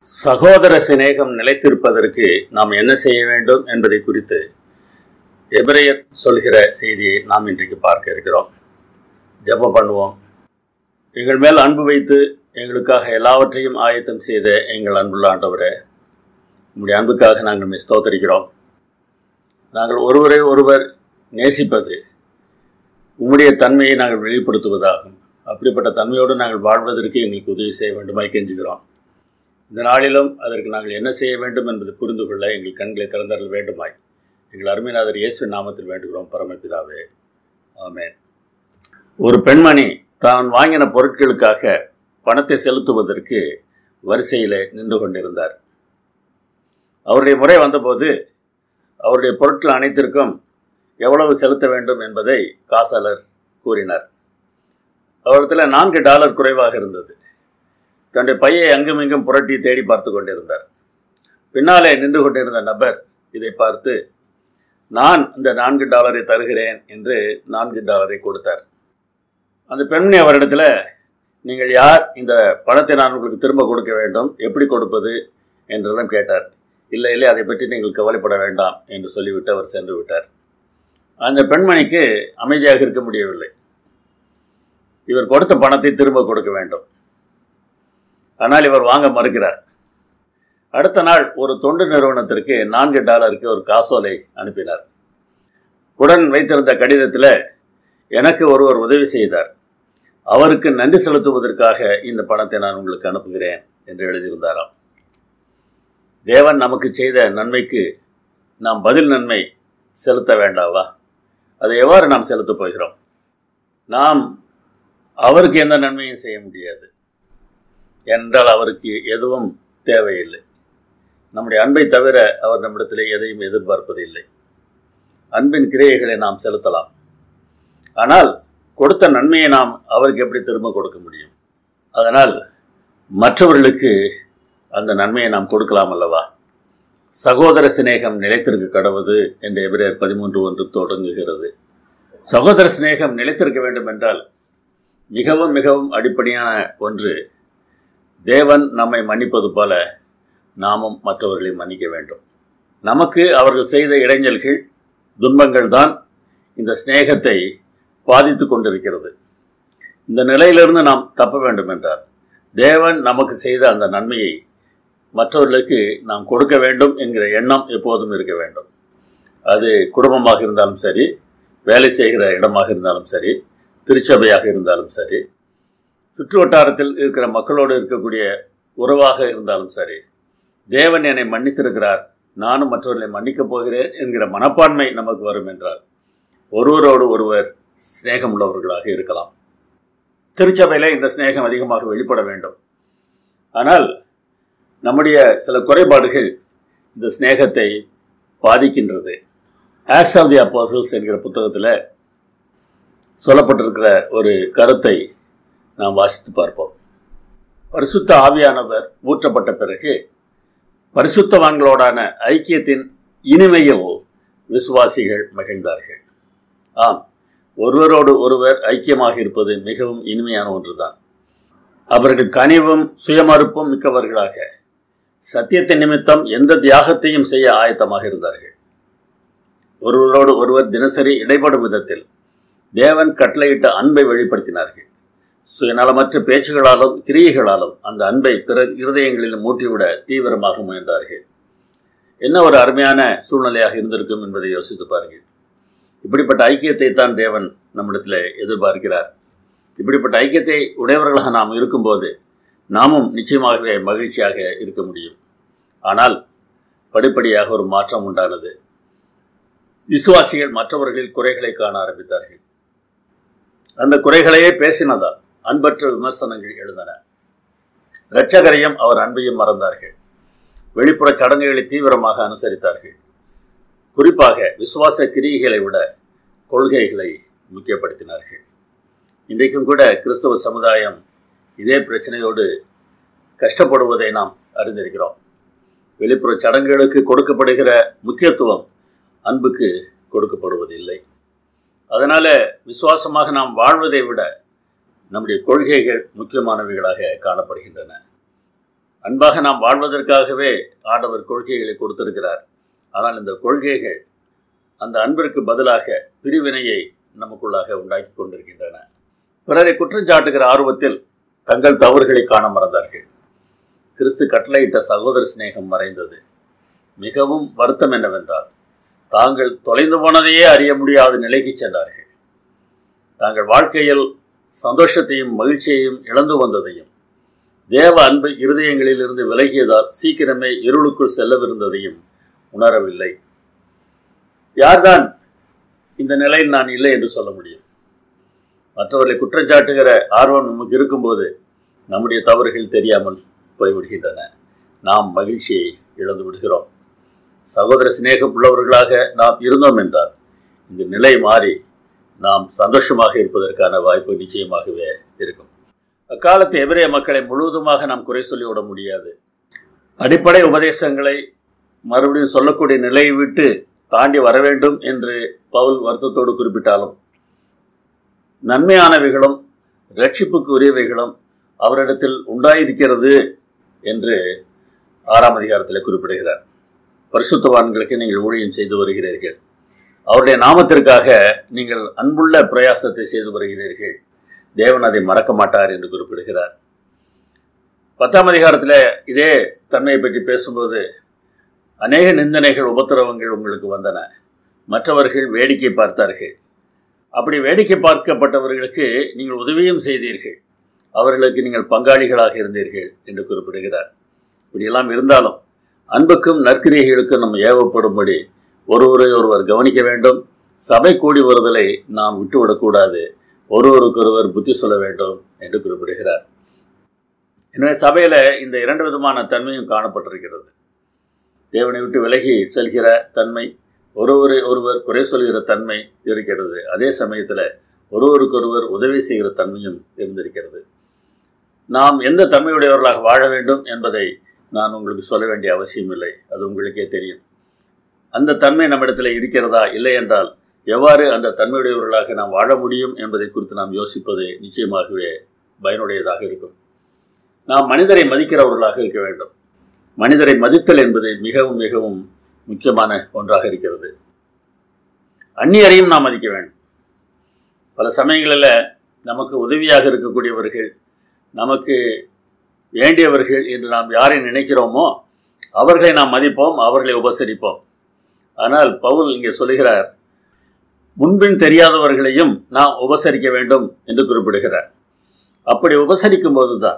சகோதர சிநேகம் நிலைத்திருப்பதற்கு நாம் என்ன செய்ய வேண்டும் என்பதை குறித்து எபிரேயர் சொல்கிற செய்தியை நாம் இன்றைக்கு பார்க்க இருக்கிறோம் ஜெபம் பண்ணுவோம் எங்கள் மேல் அன்பு வைத்து எங்களுக்காக எல்லாவற்றையும் ஆயத்தம் செய்த எங்கள் அன்புள்ள ஆண்டவரே உங்களுடைய அன்புக்காக நாங்கள் உம்மை ஸ்தோத்தரிக்கிறோம் நாங்கள் ஒருவரை ஒருவர் நேசிப்பது உம்முடைய தன்மையை நாங்கள் வெளிப்படுத்துவதாகும் அப்படிப்பட்ட தன்மையோடு நாங்கள் வாழ்வதற்கு எங்களுக்கு உதவி செய்ய வேண்டுமாய் கெஞ்சுகிறோம் இந்த நாளிலும் அதற்கு நாங்கள் என்ன செய்ய வேண்டும் என்பது புரிந்து கொள்ள எங்கள் கண்களை திறந்தரல் வேண்டுமாய் எங்கள் அருமைநாதர் இயேசுவின் நாமத்தில் வேண்டுகிறோம் பரமபிதாவே ஆமென் ஒரு பெண்மணி தான் வாங்கின பொருட்களுக்காக பணத்தை செலுத்துவதற்கு வரிசையில் நின்று கொண்டிருந்தார் அவருடைய முறை வந்தபோது அவருடைய பொருட்கள் அனைத்திற்கும் எவ்வளவு செலுத்த வேண்டும் என்பதை காசாளர் கூறினார் அவரிடத்தில் நான்கு டாலர் குறைவாக இருந்தது தன்னுடைய பையை அங்கும் இங்கும் புரட்டி தேடி பார்த்து கொண்டிருந்தார் பின்னாலே நின்று கொண்டிருந்த நபர் இதை பார்த்து நான் இந்த நான்கு டாலரை தருகிறேன் என்று நான்கு டாலரை கொடுத்தார் அந்த பெண்மணி அவரிடத்தில் நீங்கள் யார் இந்த பணத்தை நான் உங்களுக்கு திரும்ப கொடுக்க வேண்டும் எப்படி கொடுப்பது என்றெல்லாம் கேட்டார் இல்லை இல்லை அதை பற்றி நீங்கள் கவலைப்பட வேண்டாம் என்று சொல்லிவிட்டு அவர் சென்று விட்டார் அந்த பெண்மணிக்கு அமைதியாக இருக்க முடியவில்லை இவர் கொடுத்த பணத்தை திரும்ப கொடுக்க வேண்டும் ஆனால் இவர் வாங்க மறுக்கிறார் அடுத்த நாள் ஒரு தொண்டு நிறுவனத்திற்கு நான்கு டாலருக்கு ஒரு காசோலை அனுப்பினார் உடன் வைத்திருந்த கடிதத்தில் எனக்கு ஒருவர் உதவி செய்தார் அவருக்கு நன்றி செலுத்துவதற்காக இந்த பணத்தை நான் உங்களுக்கு அனுப்புகிறேன் என்று எழுதியிருந்தாராம் தேவன் நமக்கு செய்த நன்மைக்கு நாம் பதில் நன்மை செலுத்த வேண்டாவா அதை எவ்வாறு நாம் செலுத்தப் போகிறோம் நாம் அவருக்கு எந்த நன்மையும் செய்ய முடியாது என்றால் அவருக்கு எதுவும் தேவையில்லை நம்முடைய அன்பை தவிர அவர் நம்மிடத்தில் எதையும் எதிர்பார்ப்பதில்லை அன்பின் கிரியைகளை நாம் செலுத்தலாம் ஆனால் கொடுத்த நன்மையை நாம் அவருக்கு எப்படி திரும்ப கொடுக்க முடியும் அதனால் மற்றவர்களுக்கு அந்த நன்மையை நாம் கொடுக்கலாம் அல்லவா சகோதர சிநேகம் நிலைத்திருக்க கடவுது என்று எபிரேயர் பதிமூன்று ஒன்று தொடங்குகிறது சகோதர சிநேகம் நிலைத்திருக்க வேண்டும் என்றால் மிகவும் மிகவும் அடிப்படையான ஒன்று தேவன் நம்மை மன்னிப்பது போல நாமும் மற்றவர்களை மன்னிக்க வேண்டும் நமக்கு அவர்கள் செய்த இடைஞ்சல்கள் துன்பங்கள் தான் இந்த சிநேகத்தை பாதித்து கொண்டிருக்கிறது இந்த நிலையிலிருந்து நாம் தப்ப வேண்டும் என்றார் தேவன் நமக்கு செய்த அந்த நன்மையை மற்றவர்களுக்கு நாம் கொடுக்க வேண்டும் என்கிற எண்ணம் எப்போதும் இருக்க வேண்டும் அது குடும்பமாக இருந்தாலும் சரி வேலை செய்கிற இடமாக இருந்தாலும் சரி திருச்சபையாக இருந்தாலும் சரி சுற்று வட்டாரத்தில் இருக்கிற மக்களோடு இருக்கக்கூடிய உறவாக இருந்தாலும் சரி தேவன் என்னை மன்னித்திருக்கிறார் நானும் மற்றவர்களை மன்னிக்கப் போகிறேன் என்கிற மனப்பான்மை நமக்கு வரும் என்றால் ஒருவரோடு ஒருவர் சிநேகம் உள்ளவர்களாக இருக்கலாம் திருச்சபையில் இந்த சிநேகம் அதிகமாக வெளிப்பட வேண்டும் ஆனால் நம்முடைய சில குறைபாடுகள் இந்த சிநேகத்தை பாதிக்கின்றது ஆக்ஸ் ஆஃப் தி அப்போசல்ஸ் என்கிற புத்தகத்தில் சொல்லப்பட்டிருக்கிற ஒரு கருத்தை நாம் வாசித்து பார்ப்போம் பரிசுத்த ஆவியானவர் ஊற்றப்பட்ட பிறகு பரிசுத்தவான்களோடான ஐக்கியத்தின் இனிமையில் விசுவாசிகள் மகிழ்ந்தார்கள் ஆம் ஒருவரோடு ஒருவர் ஐக்கியமாக இருப்பது மிகவும் இனிமையான ஒன்றுதான் அவர்கள் கனிவும் சுயமறுப்பும் மிக்கவர்களாக சத்தியத்தின் நிமித்தம் எந்த தியாகத்தையும் செய்ய ஆயத்தமாக இருந்தார்கள் ஒருவரோடு ஒருவர் தினசரி இடைப்படும் விதத்தில் தேவன் கட்டளையிட்ட அன்பை வெளிப்படுத்தினார்கள் சுயநலமற்ற பேச்சுகளாலும் கிரியைகளாலும் அந்த அன்பை பிற இருதயங்களில் மூட்டிவிட தீவிரமாக முயன்றார்கள் என்ன ஒரு அருமையான சூழ்நிலையாக இருந்திருக்கும் என்பதை யோசித்து பாருங்கள் இப்படிப்பட்ட ஐக்கியத்தை தான் தேவன் நம்மிடத்தில் எதிர்பார்க்கிறார் இப்படிப்பட்ட ஐக்கியத்தை உடையவர்களாக நாம் இருக்கும்போது நாமும் நிச்சயமாகவே மகிழ்ச்சியாக இருக்க முடியும் ஆனால் படிப்படியாக ஒரு மாற்றம் உண்டானது விசுவாசிகள் மற்றவர்களில் குறைகளை காண ஆரம்பித்தார்கள் அந்த குறைகளையே பேசினதால் அன்பற்ற விமர்சனங்கள் எழுந்தன இரட்சகரையும் அவர் அன்பையும் மறந்தார்கள் வெளிப்புற சடங்குகளை தீவிரமாக அனுசரித்தார்கள் குறிப்பாக விசுவாச கிரிகைகளை விட கொள்கைகளை முக்கியப்படுத்தினார்கள் இன்றைக்கும் கூட கிறிஸ்தவ சமுதாயம் இதே பிரச்சனையோடு கஷ்டப்படுவதை நாம் அறிந்திருக்கிறோம் வெளிப்புற சடங்குகளுக்கு கொடுக்கப்படுகிற முக்கியத்துவம் அன்புக்கு கொடுக்கப்படுவதில்லை அதனால் விசுவாசமாக நாம் வாழ்வதை விட நம்முடைய கொள்கைகள் முக்கியமானவைகளாக காணப்படுகின்றன அன்பாக நாம் வாழ்வதற்காகவே ஆண்டவர் கொள்கைகளை கொடுத்திருக்கிறார் ஆனால் இந்த கொள்கைகள் அந்த அன்பிற்கு பதிலாக பிரிவினையை நமக்குள்ளாக உண்டாக்கி கொண்டிருக்கின்றன பிறரை குற்றஞ்சாட்டுகிற ஆர்வத்தில் தங்கள் தவறுகளை காண மறந்தார்கள் கிறிஸ்து கட்டளையிட்ட சகோதர சிநேகம் மறைந்தது மிகவும் வருத்தம் என்னவென்றால் தாங்கள் தொலைந்து போனதையே அறிய முடியாத நிலைக்கு சென்றார்கள் தாங்கள் வாழ்க்கையில் சந்தோஷத்தையும் மகிழ்ச்சியையும் இழந்து வந்ததையும் தேவ அன்பு இருதயங்களில் இருந்து விலகியதால் சீக்கிரமே இருளுக்குள் செல்லவிருந்ததையும் உணரவில்லை யார்தான் இந்த நிலையில் நான் இல்லை என்று சொல்ல முடியும் மற்றவர்களை குற்றச்சாட்டுகிற ஆர்வம் நமக்கு இருக்கும்போது நம்முடைய தவறுகள் தெரியாமல் போய்விடுகின்றன நாம் மகிழ்ச்சியை இழந்து விடுகிறோம் சகோதர சிநேகம் உள்ளவர்களாக நாம் இருந்தோம் என்றால் இந்த நிலை மாறி நாம் சந்தோஷமாக இருப்பதற்கான வாய்ப்பு நிச்சயமாகவே இருக்கும் அக்காலத்து எபிரேய மக்களை முழுவதுமாக நாம் குறை சொல்லிவிட முடியாது அடிப்படை உபதேசங்களை மறுபடியும் சொல்லக்கூடிய நிலையை விட்டு தாண்டி வர வேண்டும் என்று பவுல் வருத்தத்தோடு குறிப்பிட்டாலும் நன்மையானவைகளும் ரட்சிப்புக்கு உரியவைகளும் அவரிடத்தில் உண்டாயிருக்கிறது என்று ஆறாம் அதிகாரத்தில் குறிப்பிடுகிறார் பரிசுத்தவான்களுக்கு நீங்கள் ஊழியம் செய்து வருகிறீர்கள் அவருடைய நாமத்திற்காக நீங்கள் அன்புள்ள பிரயாசத்தை செய்து வருகிறீர்கள் தேவன் அதை மறக்க மாட்டார் என்று குறிப்பிடுகிறார் பத்தாம் அதிகாரத்தில் இதே தன்மையை பற்றி பேசும்போது அநேக நிந்தனைகள் உபத்திரவங்கள் உங்களுக்கு வந்தன மற்றவர்கள் வேடிக்கை பார்த்தார்கள் அப்படி வேடிக்கை பார்க்கப்பட்டவர்களுக்கு நீங்கள் உதவியும் செய்தீர்கள் அவர்களுக்கு நீங்கள் பங்காளிகளாக இருந்தீர்கள் என்று குறிப்பிடுகிறார் இப்படியெல்லாம் இருந்தாலும் அன்புக்கும் நற்கிரியைகளுக்கும் நம்ம ஏவப்படும்படி ஒருவரை ஒருவர் கவனிக்க வேண்டும் சபை கூடி வருதலை நாம் விட்டுவிடக்கூடாது ஒருவருக்கொருவர் புத்தி சொல்ல வேண்டும் என்று குறிப்பிடுகிறார் எனவே சபையில் இந்த இரண்டு விதமான தன்மையும் காணப்பட்டிருக்கிறது தேவனை விட்டு விலகி செல்கிற தன்மை ஒருவரை ஒருவர் குறை சொல்கிற தன்மை இருக்கிறது அதே சமயத்தில் ஒருவருக்கொருவர் உதவி செய்கிற தன்மையும் இருந்திருக்கிறது நாம் எந்த தன்மையுடையவர்களாக வாழ வேண்டும் என்பதை நான் உங்களுக்கு சொல்ல வேண்டிய அவசியம் இல்லை அது உங்களுக்கே தெரியும் அந்த தன்மை நம்மிடத்தில் இருக்கிறதா இல்லை என்றால் எவ்வாறு அந்த தன்மையுடையவர்களாக நாம் வாழ முடியும் என்பதை குறித்து நாம் யோசிப்பது நிச்சயமாகவே பயனுடையதாக இருக்கும் நாம் மனிதரை மதிக்கிறவர்களாக இருக்க வேண்டும் மனிதரை மதித்தல் என்பது மிகவும் மிகவும் முக்கியமான ஒன்றாக இருக்கிறது அந்நியரையும் நாம் மதிக்க வேண்டும் பல சமயங்களில் நமக்கு உதவியாக இருக்கக்கூடியவர்கள் நமக்கு வேண்டியவர்கள் என்று நாம் யாரை நினைக்கிறோமோ அவர்களை நாம் மதிப்போம் அவர்களை உபசரிப்போம் ஆனால் பவுல் இங்கே சொல்லுகிறார் முன்பின் தெரியாதவர்களையும் நாம் உபசரிக்க வேண்டும் என்று குறிப்பிடுகிறார் அப்படி உபசரிக்கும் போதுதான்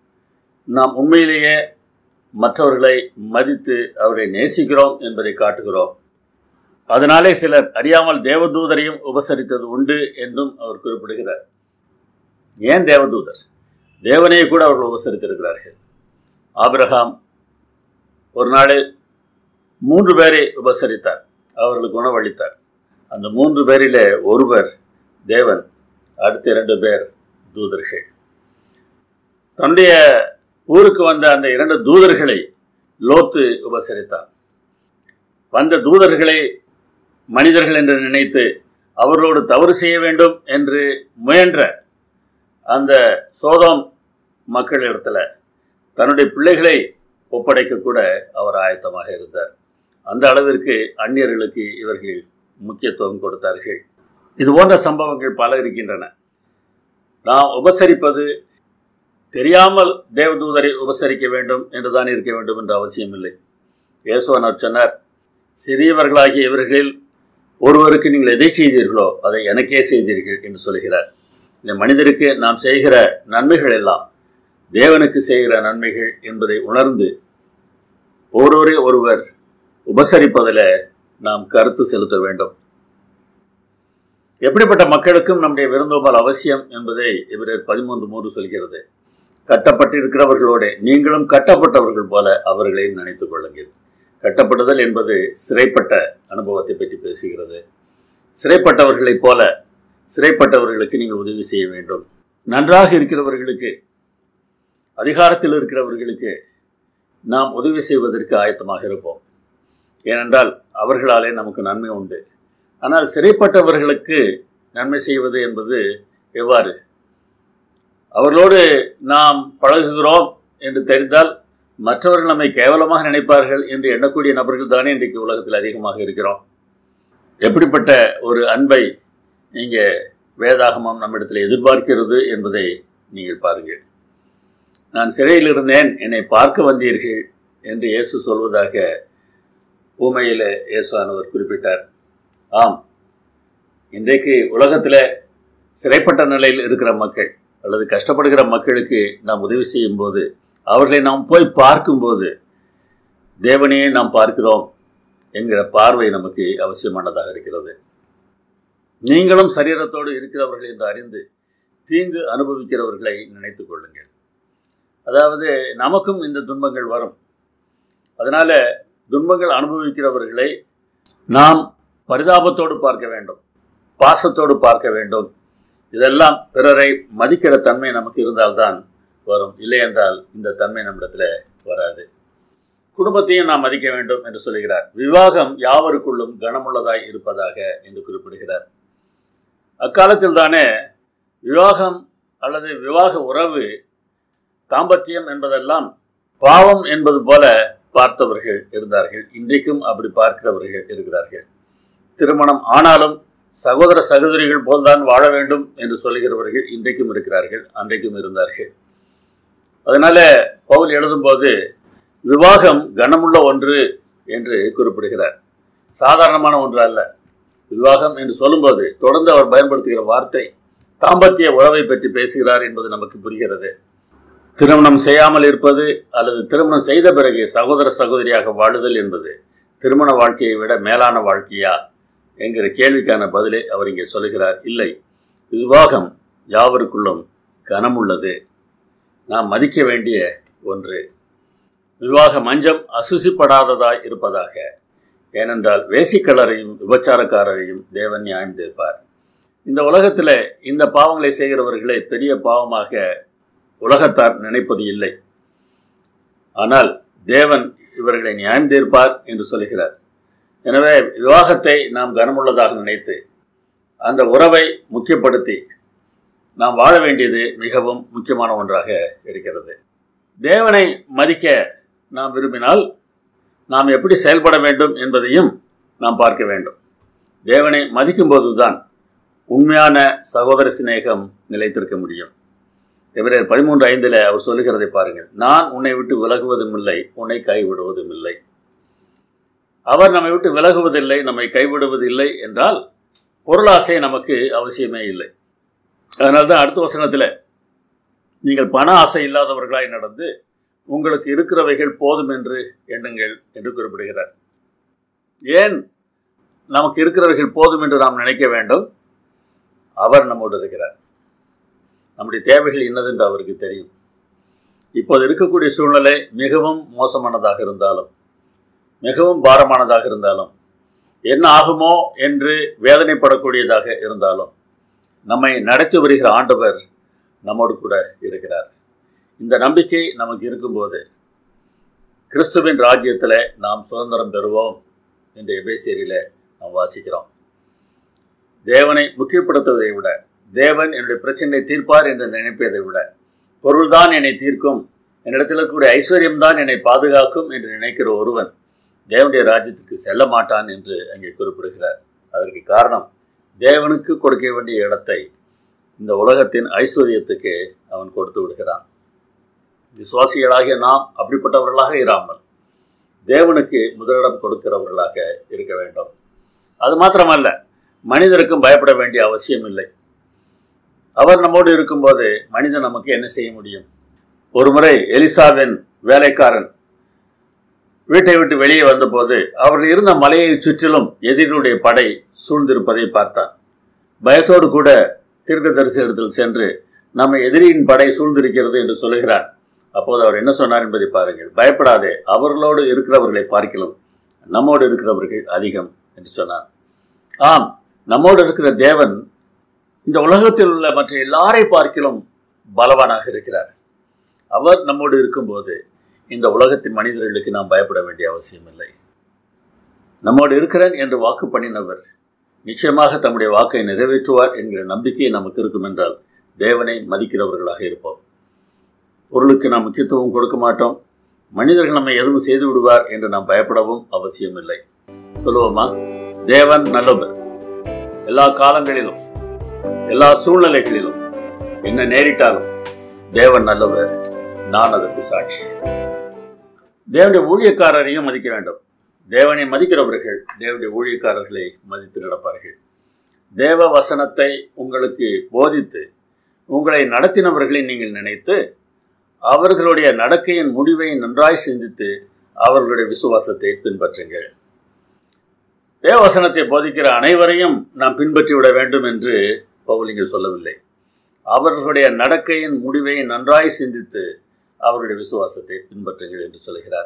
நாம் உண்மையிலேயே மற்றவர்களை மதித்து அவரை நேசிக்கிறோம் என்பதை காட்டுகிறோம் அதனாலே சிலர் அறியாமல் தேவதூதரையும் உபசரித்தது உண்டு என்றும் அவர் குறிப்பிடுகிறார் ஏன் தேவதூதர் தேவனையே கூட அவர்கள் உபசரித்திருக்கிறார்கள் ஆபிரகாம் ஒரு நாள் மூன்று பேரை உபசரித்தார் அவர்களுக்கு உணவளித்தார் அந்த மூன்று பேரிலே ஒருவர் தேவன் அடுத்த இரண்டு பேர் தூதர்கள் தன்னுடைய ஊருக்கு வந்த அந்த இரண்டு தூதர்களை லோத்து உபசரித்தார் வந்த தூதர்களை மனிதர்கள் என்று நினைத்து அவர்களோடு தவறு செய்ய வேண்டும் என்று முயன்ற அந்த சோதம் மக்களிடத்தில் தன்னுடைய பிள்ளைகளை ஒப்படைக்க கூட அவர் ஆயத்தமாக இருந்தார் அந்த அளவிற்கு அந்நியர்களுக்கு இவர்கள் முக்கியத்துவம் கொடுத்தார்கள் இது போன்ற சம்பவங்கள் பல இருக்கின்றன நாம் உபசரிப்பது தெரியாமல் தேவதூதரை உபசரிக்க வேண்டும் என்றுதான் இருக்க வேண்டும் என்ற அவசியம் இல்லை இயேசுவனர் சொன்னார் சிறியவர்களாகிய இவர்களில் ஒருவருக்கு நீங்கள் எதை செய்தீர்களோ அதை எனக்கே செய்தீர்கள் என்று சொல்கிறார் இந்த மனிதருக்கு நாம் செய்கிற நன்மைகள் எல்லாம் தேவனுக்கு செய்கிற நன்மைகள் என்பதை உணர்ந்து ஒருவரை ஒருவர் உபசரிப்பதில் நாம் கருத்து செலுத்த வேண்டும் எப்படிப்பட்ட மக்களுக்கும் நம்முடைய விருந்தோம்பல் அவசியம் என்பதை இவர் பதிமூன்று மூன்று சொல்கிறது கட்டப்பட்டிருக்கிறவர்களோட நீங்களும் கட்டப்பட்டவர்கள் போல அவர்களை நினைத்துக் கொள்ளுங்கள் கட்டப்படுதல் என்பது சிறைப்பட்ட அனுபவத்தை பற்றி பேசுகிறது சிறைப்பட்டவர்களைப் போல சிறைப்பட்டவர்களுக்கு நீங்கள் உதவி செய்ய வேண்டும் நன்றாக இருக்கிறவர்களுக்கு அதிகாரத்தில் இருக்கிறவர்களுக்கு நாம் உதவி செய்வதற்கு ஆயத்தமாக இருப்போம் ஏனென்றால் அவர்களாலே நமக்கு நன்மை உண்டு ஆனால் சிறைப்பட்டவர்களுக்கு நன்மை செய்வது என்பது எவ்வாறு அவர்களோடு நாம் பழகுகிறோம் என்று தெரிந்தால் மற்றவர்கள் நம்மை கேவலமாக நினைப்பார்கள் என்று எண்ணக்கூடிய நபர்கள் தானே இன்றைக்கு உலகத்தில் அதிகமாக இருக்கிறோம் எப்படிப்பட்ட ஒரு அன்பை இங்கே வேதாகமம் நம்மிடத்தில் எதிர்பார்க்கிறது என்பதை நீங்கள் பாருங்கள் நான் சிறையில் இருந்தேன் என்னை பார்க்க வந்தீர்கள் என்று இயேசு சொல்வதாக ஊமையில் இயேசுவானவர் குறிப்பிட்டார் ஆம் இன்றைக்கு உலகத்தில் சிறைப்பட்ட நிலையில் இருக்கிற மக்கள் அல்லது கஷ்டப்படுகிற மக்களுக்கு நாம் உதவி செய்யும் போது அவர்களை நாம் போய் பார்க்கும்போது தேவனையே நாம் பார்க்கிறோம் என்கிற பார்வை நமக்கு அவசியமானதாக இருக்கிறது நீங்களும் சரீரத்தோடு இருக்கிறவர்கள் என்று அறிந்து தீங்கு அனுபவிக்கிறவர்களை நினைத்து கொள்ளுங்கள் அதாவது நமக்கும் இந்த துன்பங்கள் வரும் அதனால் துன்பங்கள் அனுபவிக்கிறவர்களை நாம் பரிதாபத்தோடு பார்க்க வேண்டும் பாசத்தோடு பார்க்க வேண்டும் இதெல்லாம் பிறரை மதிக்கிற தன்மை நமக்கு இருந்தால்தான் வரும் இல்லை என்றால் இந்த தன்மை நம்மிடத்தில் வராது குடும்பத்தையும் நாம் மதிக்க வேண்டும் என்று சொல்கிறார் விவாகம் யாவருக்குள்ளும் கனமுள்ளதாய் இருப்பதாக என்று குறிப்பிடுகிறார் அக்காலத்தில் தானே விவாகம் அல்லது விவாக உறவு தாம்பத்தியம் என்பதெல்லாம் பாவம் என்பது போல பார்த்தவர்கள் இருந்தார்கள் இன்றைக்கும் அப்படி பார்க்கிறவர்கள் இருக்கிறார்கள் திருமணம் ஆனாலும் சகோதர சகோதரிகள் போல்தான் வாழ வேண்டும் என்று சொல்லுகிறவர்கள் இன்றைக்கும் இருக்கிறார்கள் அன்றைக்கும் இருந்தார்கள் அதனால பவுல் எழுதும்போது விவாகம் கனமுள்ள ஒன்று என்று குறிப்பிடுகிறார் சாதாரணமான ஒன்று அல்ல விவாகம் என்று சொல்லும்போது தொடர்ந்து அவர் பயன்படுத்துகிற வார்த்தை தாம்பத்திய உறவை பற்றி பேசுகிறார் என்பது நமக்கு புரிகிறது திருமணம் செய்யாமல் இருப்பது அல்லது திருமணம் செய்த பிறகு சகோதர சகோதரியாக வாழுதல் என்பது திருமண வாழ்க்கையை விட மேலான வாழ்க்கையா என்கிற கேள்விக்கான பதிலை அவர் இங்கே சொல்லுகிறார் இல்லை விவாகம் யாவருக்குள்ளும் கனமுள்ளது நாம் மதிக்க வேண்டிய ஒன்று விவாக மஞ்சம் அசுசிப்படாததாய் இருப்பதாக ஏனென்றால் வேசிக்கலரையும் விபச்சாரக்காரரையும் தேவன் நியாயம் தீர்ப்பார் இந்த உலகத்தில் இந்த பாவங்களை செய்கிறவர்களை பெரிய பாவமாக உலகத்தார் நினைப்பது இல்லை ஆனால் தேவன் இவர்களை நியாயம் தீர்ப்பார் என்று சொல்கிறார் எனவே விவாகத்தை நாம் கனமுள்ளதாக நினைத்து அந்த உறவை முக்கியப்படுத்தி நாம் வாழ வேண்டியது மிகவும் முக்கியமான ஒன்றாக இருக்கிறது தேவனை மதிக்க நாம் விரும்பினால் நாம் எப்படி செயல்பட வேண்டும் என்பதையும் நாம் பார்க்க வேண்டும் தேவனை மதிக்கும்போது தான் உண்மையான சகோதர சிநேகம் நிலைத்திருக்க முடியும் இவரர் பதிமூன்று ஐந்தில் அவர் சொல்லுகிறதை பாருங்கள் நான் உன்னை விட்டு விலகுவதும் இல்லை உன்னை கைவிடுவதும் இல்லை அவர் நம்மை விட்டு விலகுவதில்லை நம்மை கைவிடுவதில்லை என்றால் பொருளாசை நமக்கு அவசியமே இல்லை அதனால தான் அடுத்த வசனத்தில் நீங்கள் பண ஆசை இல்லாதவர்களாய் நடந்து உங்களுக்கு இருக்கிறவைகள் போதும் என்று எண்ணுங்கள் என்று குறிப்பிடுகிறார் ஏன் நமக்கு இருக்கிறவைகள் போதும் என்று நாம் நினைக்க வேண்டும் அவர் நம்மோடு இருக்கிறார் நம்முடைய தேவைகள் என்னதென்று அவருக்கு தெரியும் இப்போது இருக்கக்கூடிய சூழ்நிலை மிகவும் மோசமானதாக இருந்தாலும் மிகவும் பாரமானதாக இருந்தாலும் என்ன ஆகுமோ என்று வேதனைப்படக்கூடியதாக இருந்தாலும் நம்மை நடத்தி வருகிற ஆண்டவர் நம்மோடு கூட இருக்கிறார் இந்த நம்பிக்கை நமக்கு இருக்கும்போது கிறிஸ்துவின் ராஜ்யத்தில் நாம் சுதந்திரம் பெறுவோம் என்று எபேசியரில் நாம் வாசிக்கிறோம் தேவனை முக்கியப்படுத்துவதை விட தேவன் என்னுடைய பிரச்சனையை தீர்ப்பார் என்று நினைப்பதை விட பொருள்தான் என்னை தீர்க்கும் என்னிடத்தில் இருக்கக்கூடிய ஐஸ்வர்யம்தான் என்னை பாதுகாக்கும் என்று நினைக்கிற ஒருவன் தேவனுடைய ராஜ்யத்துக்கு செல்ல மாட்டான் என்று அங்கே குறிப்பிடுகிறார் அதற்கு காரணம் தேவனுக்கு கொடுக்க வேண்டிய இடத்தை இந்த உலகத்தின் ஐஸ்வர்யத்துக்கு அவன் கொடுத்து விடுகிறான் விசுவாசிகளாகிய நாம் அப்படிப்பட்டவர்களாக இராமல் தேவனுக்கு முதலிடம் கொடுக்கிறவர்களாக இருக்க வேண்டும் அது மாத்திரமல்ல மனிதருக்கும் பயப்பட வேண்டிய அவசியம் இல்லை அவர் நம்மோடு இருக்கும்போது மனிதன் நமக்கு என்ன செய்ய முடியும் ஒருமுறை எலிசாவின் வேலைக்காரன் வீட்டை விட்டு வெளியே வந்தபோது அவர்கள் இருந்த மலையை சுற்றிலும் எதிரியுடைய படை சூழ்ந்திருப்பதை பார்த்தான் பயத்தோடு கூட தீர்க்கதரிசி இடத்தில் சென்று நம்ம எதிரியின் படை சூழ்ந்திருக்கிறது என்று சொல்லுகிறார் அப்போது அவர் என்ன சொன்னார் என்பதை பாருங்கள் பயப்படாதே அவர்களோடு இருக்கிறவர்களை பார்க்கலாம் நம்மோடு இருக்கிறவர்கள் அதிகம் என்று சொன்னார் ஆம் நம்மோடு இருக்கிற தேவன் இந்த உலகத்தில் உள்ள மற்ற எல்லாரை பார்க்கிலும் பலவானாக இருக்கிறார் அவர் நம்மோடு இருக்கும்போது இந்த உலகத்தின் மனிதர்களுக்கு நாம் பயப்பட வேண்டிய அவசியம் இல்லை நம்மோடு இருக்கிறேன் என்று வாக்கு பண்ணினவர் நிச்சயமாக தம்முடைய வாக்கை நிறைவேற்றுவார் என்கிற நம்பிக்கை நமக்கு இருக்கும் என்றால் தேவனை மதிக்கிறவர்களாக இருப்போம் பொருளுக்கு நாம் முக்கியத்துவம் கொடுக்க மாட்டோம் மனிதர்கள் நம்மை எதுவும் செய்து விடுவார் என்று நாம் பயப்படவும் அவசியமில்லை சொல்லுவோமா தேவன் நல்லவர் எல்லா காலங்களிலும் எல்லா சூழ்நிலைகளிலும் என்ன நேரிட்டாலும் தேவன் நல்லவர் நான் அதற்கு சாட்சி தேவனுடைய ஊழியக்காரரையும் மதிக்க வேண்டும் தேவனை மதிக்கிறவர்கள் தேவனுடைய ஊழியக்காரர்களை மதித்து நடப்பார்கள் தேவ வசனத்தை உங்களுக்கு போதித்து உங்களை நடத்தினவர்களை நீங்கள் நினைத்து அவர்களுடைய நடக்கையின் முடிவை நன்றாய் சிந்தித்து அவர்களுடைய விசுவாசத்தை பின்பற்றுங்கள் தேவவசனத்தை போதிக்கிற அனைவரையும் நாம் பின்பற்றிவிட வேண்டும் என்று பவுலிங்கள் சொல்லவில்லை அவர்களுடைய நடக்கையின் முடிவை நன்றாய் சிந்தித்து அவருடைய விசுவாசத்தை பின்பற்றுங்கள் என்று சொல்கிறார்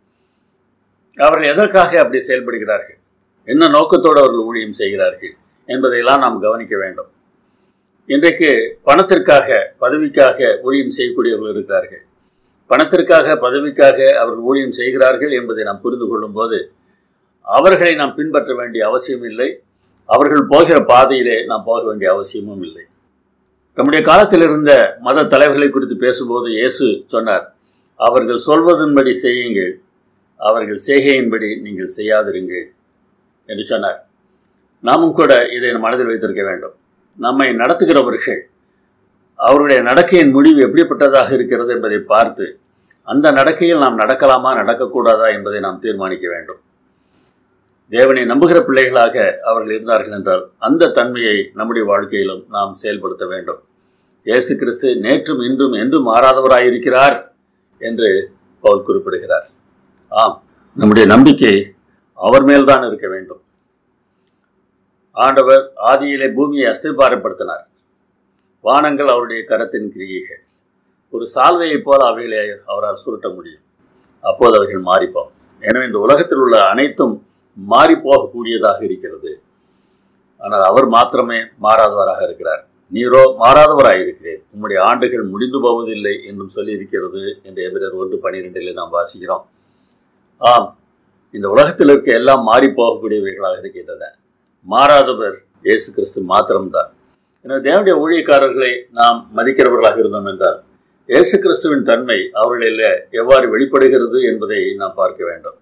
அவர்கள் எதற்காக அப்படி செயல்படுகிறார்கள் என்ன நோக்கத்தோடு அவர்கள் ஊழியம் செய்கிறார்கள் என்பதையெல்லாம் நாம் கவனிக்க வேண்டும் இன்றைக்கு பணத்திற்காக பதவிக்காக ஊழியம் செய்யக்கூடியவர்கள் இருக்கிறார்கள் பணத்திற்காக பதவிக்காக அவர்கள் ஊழியம் செய்கிறார்கள் என்பதை நாம் புரிந்து கொள்ளும் போது அவர்களை நாம் பின்பற்ற வேண்டிய அவசியம் இல்லை அவர்கள் போகிற பாதையிலே நாம் போக வேண்டிய அவசியமும் இல்லை தம்முடைய காலத்தில் இருந்த மத தலைவர்களை குறித்து பேசும்போது இயேசு சொன்னார் அவர்கள் சொல்வதன்படி செய்யுங்கள் அவர்கள் செய்கையின்படி நீங்கள் செய்யாதிருங்கள் என்று சொன்னார் நாமும் கூட இதை மனதில் வைத்திருக்க வேண்டும் நம்மை நடத்துகிறவர்கள் அவருடைய நடக்கையின் முடிவு எப்படிப்பட்டதாக இருக்கிறது என்பதை பார்த்து அந்த நடக்கையில் நாம் நடக்கலாமா நடக்கக்கூடாதா என்பதை நாம் தீர்மானிக்க வேண்டும் தேவனை நம்புகிற பிள்ளைகளாக அவர்கள் இருந்தார்கள் என்றால் அந்த தன்மையை நம்முடைய வாழ்க்கையிலும் நாம் செயல்படுத்த வேண்டும் இயேசு கிறிஸ்து நேற்றும் இன்றும் என்றும் மாறாதவராயிருக்கிறார் என்று பவுல் குறிப்பிடுகிறார் ஆம் நம்முடைய நம்பிக்கை அவர் மேல்தான் இருக்க வேண்டும் ஆண்டவர் ஆதியிலே பூமியை அஸ்திபாரப்படுத்தினார் வானங்கள் அவருடைய கரத்தின் கிரியைகள் ஒரு சால்வையைப் போல அவைகளை அவரால் சுருட்ட முடியும் அப்போது அவர்கள் மாறிப்போம் எனவே இந்த உலகத்தில் உள்ள அனைத்தும் மாறி போகக்கூடியதாக இருக்கிறது ஆனால் அவர் மாத்திரமே மாறாதவராக இருக்கிறார் நீரோ மாறாதவராக இருக்கிறேன் உம்முடைய ஆண்டுகள் முடிந்து போவதில்லை என்றும் சொல்லி இருக்கிறது என்று எதிரர் ஒன்று பனிரெண்டில் நாம் வாசிக்கிறோம் ஆம் இந்த உலகத்தில் இருக்க எல்லாம் மாறி போகக்கூடியவைகளாக இருக்கின்றன மாறாதவர் இயேசு கிறிஸ்து மாத்திரம்தான் எனவே தேவனுடைய ஊழியக்காரர்களை நாம் மதிக்கிறவர்களாக இருந்தோம் என்றால் இயேசு கிறிஸ்துவின் தன்மை அவர்களில் எவ்வாறு வெளிப்படுகிறது என்பதை நாம் பார்க்க வேண்டும்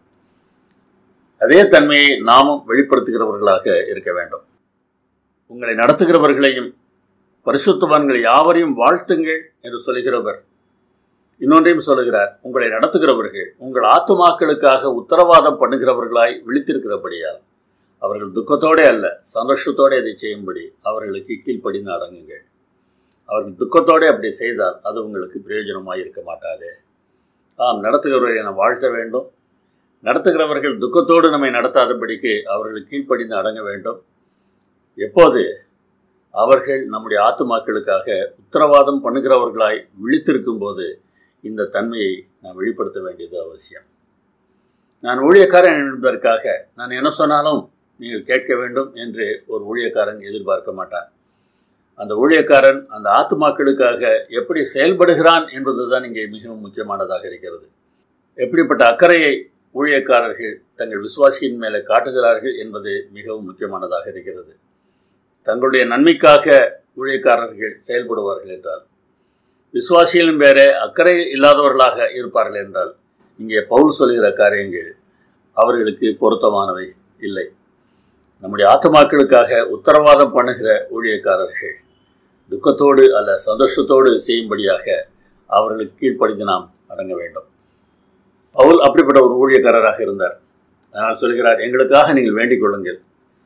அதே தன்மையை நாமும் வெளிப்படுத்துகிறவர்களாக இருக்க வேண்டும் உங்களை நடத்துகிறவர்களையும் பரிசுத்தவான்கள் யாவரையும் வாழ்த்துங்கள் என்று சொல்கிறவர் இன்னொன்றையும் சொல்லுகிறார் உங்களை நடத்துகிறவர்கள் உங்கள் ஆத்துமாக்களுக்காக உத்தரவாதம் பண்ணுகிறவர்களாய் விழித்திருக்கிறபடியால் அவர்கள் துக்கத்தோடே அல்ல சந்தோஷத்தோடு அதை செய்யும்படி அவர்களுக்கு கீழ்ப்படிந்து அடங்குங்கள் அவர்கள் துக்கத்தோடு அப்படி செய்தால் அது உங்களுக்கு பிரயோஜனமாக இருக்க மாட்டாது ஆம் நடத்துகிறவர்களை நாம் வாழ்த்த வேண்டும் நடத்துகிறவர்கள் துக்கத்தோடு நம்மை நடத்தாதபடிக்கு அவர்கள் கீழ்ப்படிந்து அடங்க வேண்டும் எப்போது அவர்கள் நம்முடைய ஆத்துமாக்களுக்காக உத்தரவாதம் பண்ணுகிறவர்களாய் விழித்திருக்கும் போது இந்த தன்மையை நாம் வெளிப்படுத்த வேண்டியது அவசியம் நான் ஊழியக்காரன் என்பதற்காக நான் என்ன சொன்னாலும் நீங்கள் கேட்க வேண்டும் என்று ஒரு ஊழியக்காரன் எதிர்பார்க்க மாட்டான் அந்த ஊழியக்காரன் அந்த ஆத்துமாக்களுக்காக எப்படி செயல்படுகிறான் என்பதுதான் இங்கே மிகவும் முக்கியமானதாக இருக்கிறது எப்படிப்பட்ட அக்கறையை ஊழியக்காரர்கள் தங்கள் விசுவாசியின் மேலே காட்டுகிறார்கள் என்பது மிகவும் முக்கியமானதாக இருக்கிறது தங்களுடைய நன்மைக்காக ஊழியக்காரர்கள் செயல்படுவார்கள் என்றால் விசுவாசிகளும் வேற அக்கறை இல்லாதவர்களாக இருப்பார்கள் என்றால் இங்கே பவுல் சொல்கிற காரியங்கள் அவர்களுக்கு பொருத்தமானவை இல்லை நம்முடைய ஆத்மாக்களுக்காக உத்தரவாதம் பண்ணுகிற ஊழியக்காரர்கள் துக்கத்தோடு அல்ல சந்தோஷத்தோடு செய்யும்படியாக அவர்களுக்கு கீழ்ப்படிந்து நாம் அடங்க வேண்டும் பவுல் அப்படிப்பட்ட ஒரு ஊழியக்காரராக இருந்தார் அதனால் சொல்கிறார் எங்களுக்காக நீங்கள் வேண்டிக் கொள்ளுங்கள்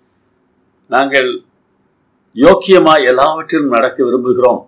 நாங்கள் யோக்கியமாய் எல்லாவற்றிலும் நடக்க விரும்புகிறோம்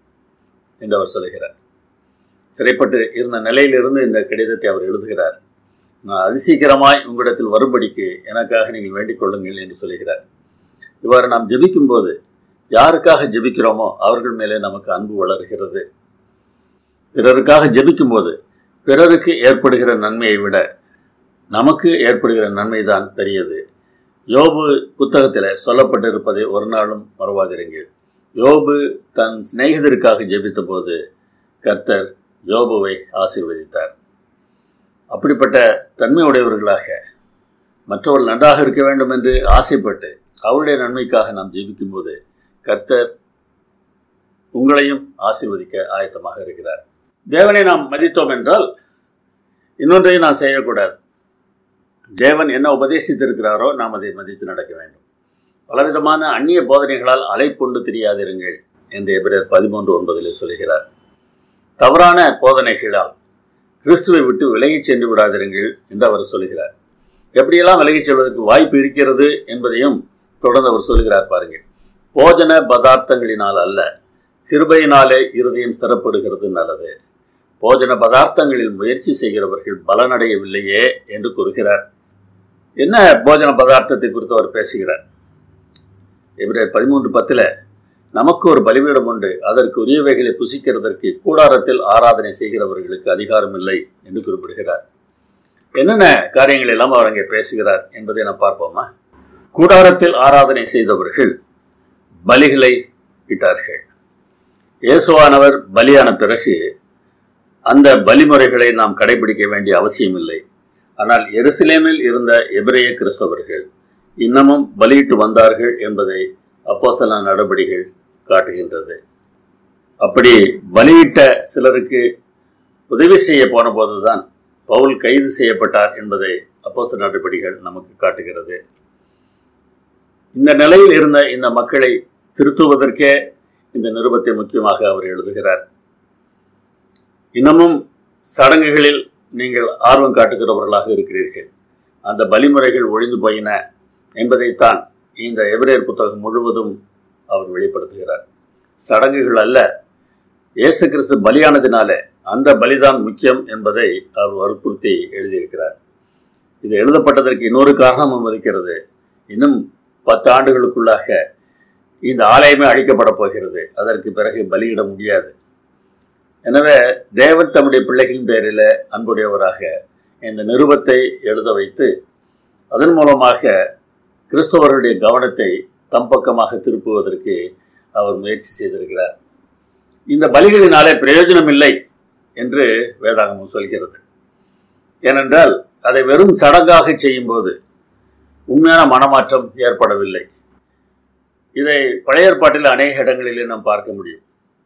என்று அவர் சொல்கிறார் சிறைப்பட்டு இருந்த நிலையிலிருந்து இந்த கடிதத்தை அவர் எழுதுகிறார் நான் அதிசீக்கிரமாய் உங்களிடத்தில் வரும்படிக்கு எனக்காக நீங்கள் வேண்டிக் கொள்ளுங்கள் என்று சொல்கிறார் இவ்வாறு நாம் ஜெபிக்கும் போது யாருக்காக ஜெபிக்கிறோமோ அவர்கள் மேலே நமக்கு அன்பு வளர்கிறது பிறருக்காக ஜெபிக்கும் போது பிறருக்கு ஏற்படுகிற நன்மையை விட நமக்கு ஏற்படுகிற நன்மை தான் பெரியது யோபு புத்தகத்தில் சொல்லப்பட்டிருப்பதை ஒரு நாளும் மறவாதிருங்கள் யோபு தன் சிநேகிதருக்காக ஜெபித்த போது கர்த்தர் யோபுவை ஆசீர்வதித்தார் அப்படிப்பட்ட தன்மையுடையவர்களாக மற்றவர்கள் நன்றாக இருக்க வேண்டும் என்று ஆசைப்பட்டு அவருடைய நன்மைக்காக நாம் ஜெபிக்கும்போது கர்த்தர் உங்களையும் ஆசீர்வதிக்க ஆயத்தமாக இருக்கிறார் தேவனை நாம் மதித்தோம் என்றால் இன்னொன்றையும் நான் செய்யக்கூடாது தேவன் என்ன உபதேசித்திருக்கிறாரோ நாம் அதை மதித்து நடக்க வேண்டும் பலவிதமான அந்நிய போதனைகளால் அலைப்புண்டு தெரியாதிருங்கள் என்று எபிரர் பதிமூன்று ஒன்பதில் சொல்கிறார் தவறான போதனைகளால் கிறிஸ்துவை விட்டு விலகிச் சென்று விடாதிருங்கள் என்று அவர் சொல்கிறார் எப்படியெல்லாம் விலகிச் செல்வதற்கு வாய்ப்பு இருக்கிறது என்பதையும் தொடர்ந்து அவர் சொல்கிறார் பாருங்கள் போஜன பதார்த்தங்களினால் அல்ல கிருபையினாலே இருதயம் ஸ்திரப்படுகிறது நல்லது போஜன பதார்த்தங்களில் முயற்சி செய்கிறவர்கள் பலனடையவில்லையே என்று கூறுகிறார் என்ன போஜன பதார்த்தத்தை குறித்து அவர் பேசுகிறார் எபிரேர் பதிமூன்று பத்தில் நமக்கு ஒரு பலிபீடம் உண்டு அதற்கு உரியவைகளை புசிக்கிறதற்கு கூடாரத்தில் ஆராதனை செய்கிறவர்களுக்கு அதிகாரம் இல்லை என்று குறிப்பிடுகிறார் என்னென்ன காரியங்கள் எல்லாம் அவர் அங்கே பேசுகிறார் என்பதை நாம் பார்ப்போமா கூடாரத்தில் ஆராதனை செய்தவர்கள் பலிகளை இட்டார்கள் இயேசுவானவர் பலியான பிறகு அந்த பலிமுறைகளை நாம் கடைபிடிக்க வேண்டிய அவசியமில்லை ஆனால் எருசலேமில் இருந்த எபிரேய கிறிஸ்தவர்கள் இன்னமும் பலியிட்டு வந்தார்கள் என்பதை அப்போஸ்தல நடவடிக்கைகள் காட்டுகின்றது அப்படி பலியிட்ட சிலருக்கு உதவி செய்ய போன போதுதான் பவுல் கைது செய்யப்பட்டார் என்பதை அப்போஸ்தல நடவடிக்கைகள் நமக்கு காட்டுகிறது இந்த நிலையில் இருந்த இந்த மக்களை திருத்துவதற்கே இந்த நிருபத்தை முக்கியமாக அவர் எழுதுகிறார் இன்னமும் சடங்குகளில் நீங்கள் ஆர்வம் காட்டுகிறவர்களாக இருக்கிறீர்கள் அந்த பலிமுறைகள் ஒழிந்து போயின என்பதைத்தான் இந்த எபிரேர் புத்தகம் முழுவதும் அவர் வெளிப்படுத்துகிறார் சடங்குகள் அல்ல இயேசு கிறிஸ்து பலியானதினாலே அந்த பலிதான் முக்கியம் என்பதை அவர் வற்புறுத்தி எழுதியிருக்கிறார் இது எழுதப்பட்டதற்கு இன்னொரு காரணமும் இருக்கிறது இன்னும் பத்து ஆண்டுகளுக்குள்ளாக இந்த ஆலயமே அழிக்கப்பட போகிறது அதற்கு பிறகு பலியிட முடியாது எனவே தேவன் தம்முடைய பிள்ளைகளின் பேரில் அன்புடையவராக இந்த நிருபத்தை எழுத வைத்து அதன் மூலமாக கிறிஸ்தவர்களுடைய கவனத்தை தம் பக்கமாக திருப்புவதற்கு அவர் முயற்சி செய்திருக்கிறார் இந்த பலிகளினாலே பிரயோஜனம் இல்லை என்று வேதாகமம் சொல்கிறது ஏனென்றால் அதை வெறும் சடங்காக செய்யும்போது உண்மையான மனமாற்றம் ஏற்படவில்லை இதை பழைய ஏற்பாட்டில் அநேக இடங்களிலே நாம் பார்க்க முடியும்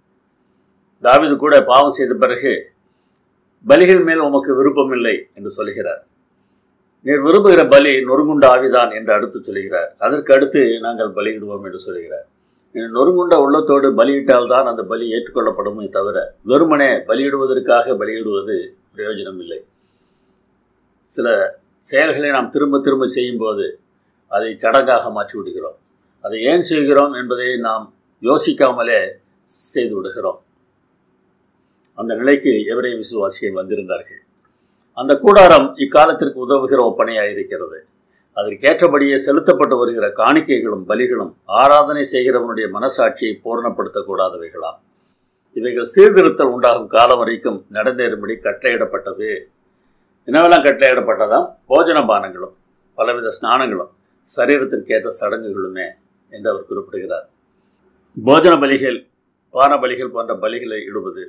தாவிது கூட பாவம் செய்த பிறகு பலிகள் மேல் உமக்கு விருப்பம் இல்லை என்று சொல்கிறார் நீர் விரும்புகிற பலி நொறுங்குண்ட ஆவிதான் என்று அடுத்து சொல்கிறார் அதற்கு அடுத்து நாங்கள் பலியிடுவோம் என்று சொல்கிறார் நொறுங்குண்ட உள்ளத்தோடு பலியிட்டால் தான் அந்த பலி ஏற்றுக்கொள்ளப்படுமே தவிர வெறுமனே பலியிடுவதற்காக பலியிடுவது பிரயோஜனம் இல்லை சில செயல்களை நாம் திரும்ப திரும்ப செய்யும்போது அதை சடங்காக மாற்றி விடுகிறோம் அதை ஏன் செய்கிறோம் என்பதை நாம் யோசிக்காமலே செய்து விடுகிறோம் அந்த நிலைக்கு எவரே விசுவாசிகள் வந்திருந்தார்கள் அந்த கூடாரம் இக்காலத்திற்கு உதவுகிற ஒப்பனையாக இருக்கிறது அதற்கேற்றபடியே செலுத்தப்பட்டு வருகிற காணிக்கைகளும் பலிகளும் ஆராதனை செய்கிறவனுடைய மனசாட்சியை பூரணப்படுத்தக்கூடாதவைகளாம் இவைகள் சீர்திருத்தல் உண்டாகும் காலம் வரைக்கும் நடந்தேறும்படி கட்டளையிடப்பட்டது என்னவெல்லாம் கட்டளையிடப்பட்டதாம் போஜன பானங்களும் பலவித ஸ்நானங்களும் சரீரத்திற்கேற்ற சடங்குகளுமே என்று அவர் குறிப்பிடுகிறார் போஜன பலிகள் பான பலிகள் போன்ற பலிகளை இடுவது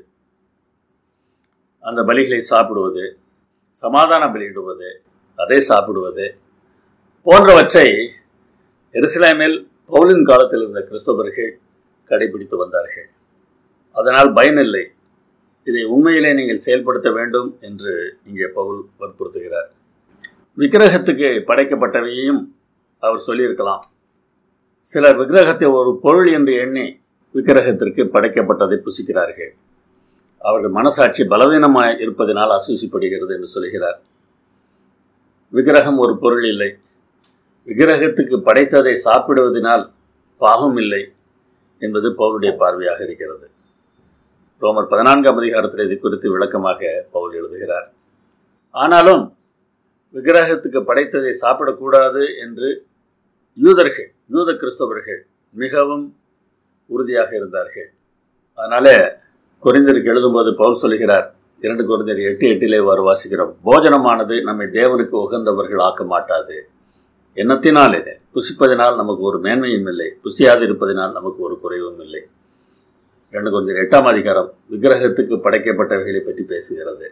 அந்த பலிகளை சாப்பிடுவது சமாதான பலியிடுவது அதை சாப்பிடுவது போன்றவற்றை எருசலேமில் பவுலின் காலத்தில் இருந்த கிறிஸ்தவர்கள் கடைபிடித்து வந்தார்கள் அதனால் பயனில்லை இதை உண்மையிலே நீங்கள் செயல்படுத்த வேண்டும் என்று இங்கே பவுல் வற்புறுத்துகிறார் விக்கிரகத்துக்கு படைக்கப்பட்டவையையும் அவர் சொல்லியிருக்கலாம் சிலர் விக்கிரகத்தை ஒரு பொருள் என்று எண்ணி விக்கிரகத்திற்கு படைக்கப்பட்டதை புசிக்கிறார்கள் அவர்கள் மனசாட்சி பலவீனமாக இருப்பதனால் அசூசிப்படுகிறது என்று சொல்கிறார் விக்கிரகம் ஒரு பொருள் இல்லை விக்கிரகத்துக்கு படைத்ததை சாப்பிடுவதனால் பாவம் இல்லை என்பது பவுலுடைய பார்வையாக இருக்கிறது ரோமர் பதினான்காம் அதிகாரத்தில் இது குறித்து விளக்கமாக பவுல் எழுதுகிறார் ஆனாலும் விக்கிரகத்துக்கு படைத்ததை சாப்பிடக்கூடாது என்று யூதர்கள் யூத கிறிஸ்தவர்கள் மிகவும் உறுதியாக இருந்தார்கள் அதனால குறைந்தருக்கு எழுதும்போது பவுல் சொல்கிறார் இரண்டு குறைந்தர் எட்டு எட்டிலே வாறு வாசிக்கிறோம் போஜனமானது நம்மை தேவனுக்கு உகந்தவர்கள் ஆக்க மாட்டாது எண்ணத்தினால் இது புசிப்பதினால் நமக்கு ஒரு மேன்மையும் இல்லை புசியாதிருப்பதினால் நமக்கு ஒரு குறைவும் இல்லை ரெண்டு கொஞ்சம் எட்டாம் அதிகாரம் விக்கிரகத்துக்கு படைக்கப்பட்டவைகளை பற்றி பேசுகிறது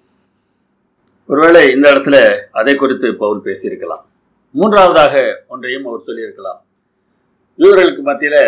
ஒருவேளை இந்த இடத்துல அதை குறித்து பவுல் பேசியிருக்கலாம் மூன்றாவதாக ஒன்றையும் அவர் சொல்லியிருக்கலாம் இவர்களுக்கு மத்தியில்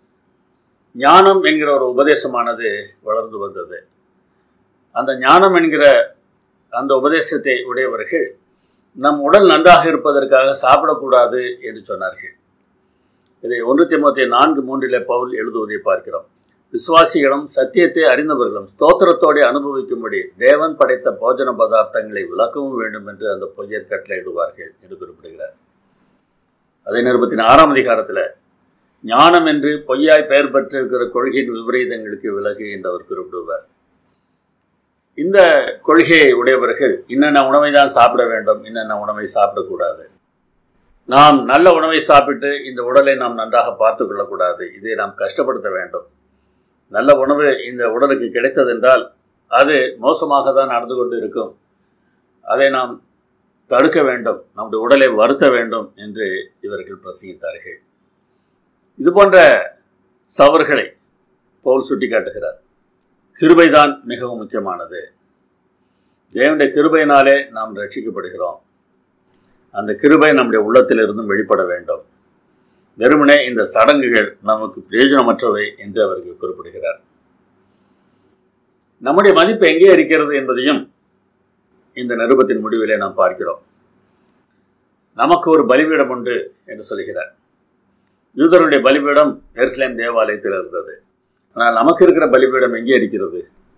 ஞானம் என்கிற ஒரு உபதேசமானது வளர்ந்து வந்தது அந்த ஞானம் என்கிற அந்த உபதேசத்தை உடையவர்கள் நம் உடல் நன்றாக இருப்பதற்காக சாப்பிடக்கூடாது என்று சொன்னார்கள் இதை ஒன்று திமுத்தி நான்கு மூன்றிலே பவுல் எழுதுவதை பார்க்கிறோம் விசுவாசிகளும் சத்தியத்தை அறிந்தவர்களும் ஸ்தோத்திரத்தோடு அனுபவிக்கும்படி தேவன் படைத்த போஜன பதார்த்தங்களை விளக்கவும் வேண்டும் என்று அந்த பொய்யர் கட்டளையிடுவார்கள் என்று குறிப்பிடுகிறார் அதே நிருபத்தின் ஆறாம் அதிகாரத்தில் ஞானம் என்று பொய்யாய் பெயர் பெற்றிருக்கிற கொள்கையின் விபரீதங்களுக்கு விலகு என்று அவர் குறிப்பிடுவார் இந்த கொள்கையை உடையவர்கள் இன்னென்ன உணவை தான் சாப்பிட வேண்டும் இன்னென்ன உணவை சாப்பிடக்கூடாது நாம் நல்ல உணவை சாப்பிட்டு இந்த உடலை நாம் நன்றாக பார்த்து கொள்ளக்கூடாது இதை நாம் கஷ்டப்படுத்த வேண்டும் நல்ல உணவு இந்த உடலுக்கு கிடைத்ததென்றால் அது மோசமாக தான் நடந்து கொண்டு இருக்கும் அதை நாம் தடுக்க வேண்டும் நம்முடைய உடலை வருத்த வேண்டும் என்று இவர்கள் பிரசங்கித்தார்கள் இது போன்ற சவர்களை பவுல் சுட்டிக்காட்டுகிறார் கிருபைதான் மிகவும் முக்கியமானது தேவனுடைய கிருபையினாலே நாம் ரட்சிக்கப்படுகிறோம் அந்த கிருபை நம்முடைய உள்ளத்திலிருந்தும் வெளிப்பட வேண்டும் வெறுமனே இந்த சடங்குகள் நமக்கு பிரயோஜனமற்றவை என்று அவர்கள் குறிப்பிடுகிறார் நம்முடைய மதிப்பு எங்கே இருக்கிறது என்பதையும் இந்த நிருபத்தின் முடிவிலே நாம் பார்க்கிறோம் நமக்கு ஒரு பலிபீடம் உண்டு என்று சொல்கிறார் யூதருடைய பலிபீடம் எருசலேம் தேவாலயத்தில் இருந்தது ஆனால் நமக்கு இருக்கிற பலிபீடம் எங்கே இருக்கிறது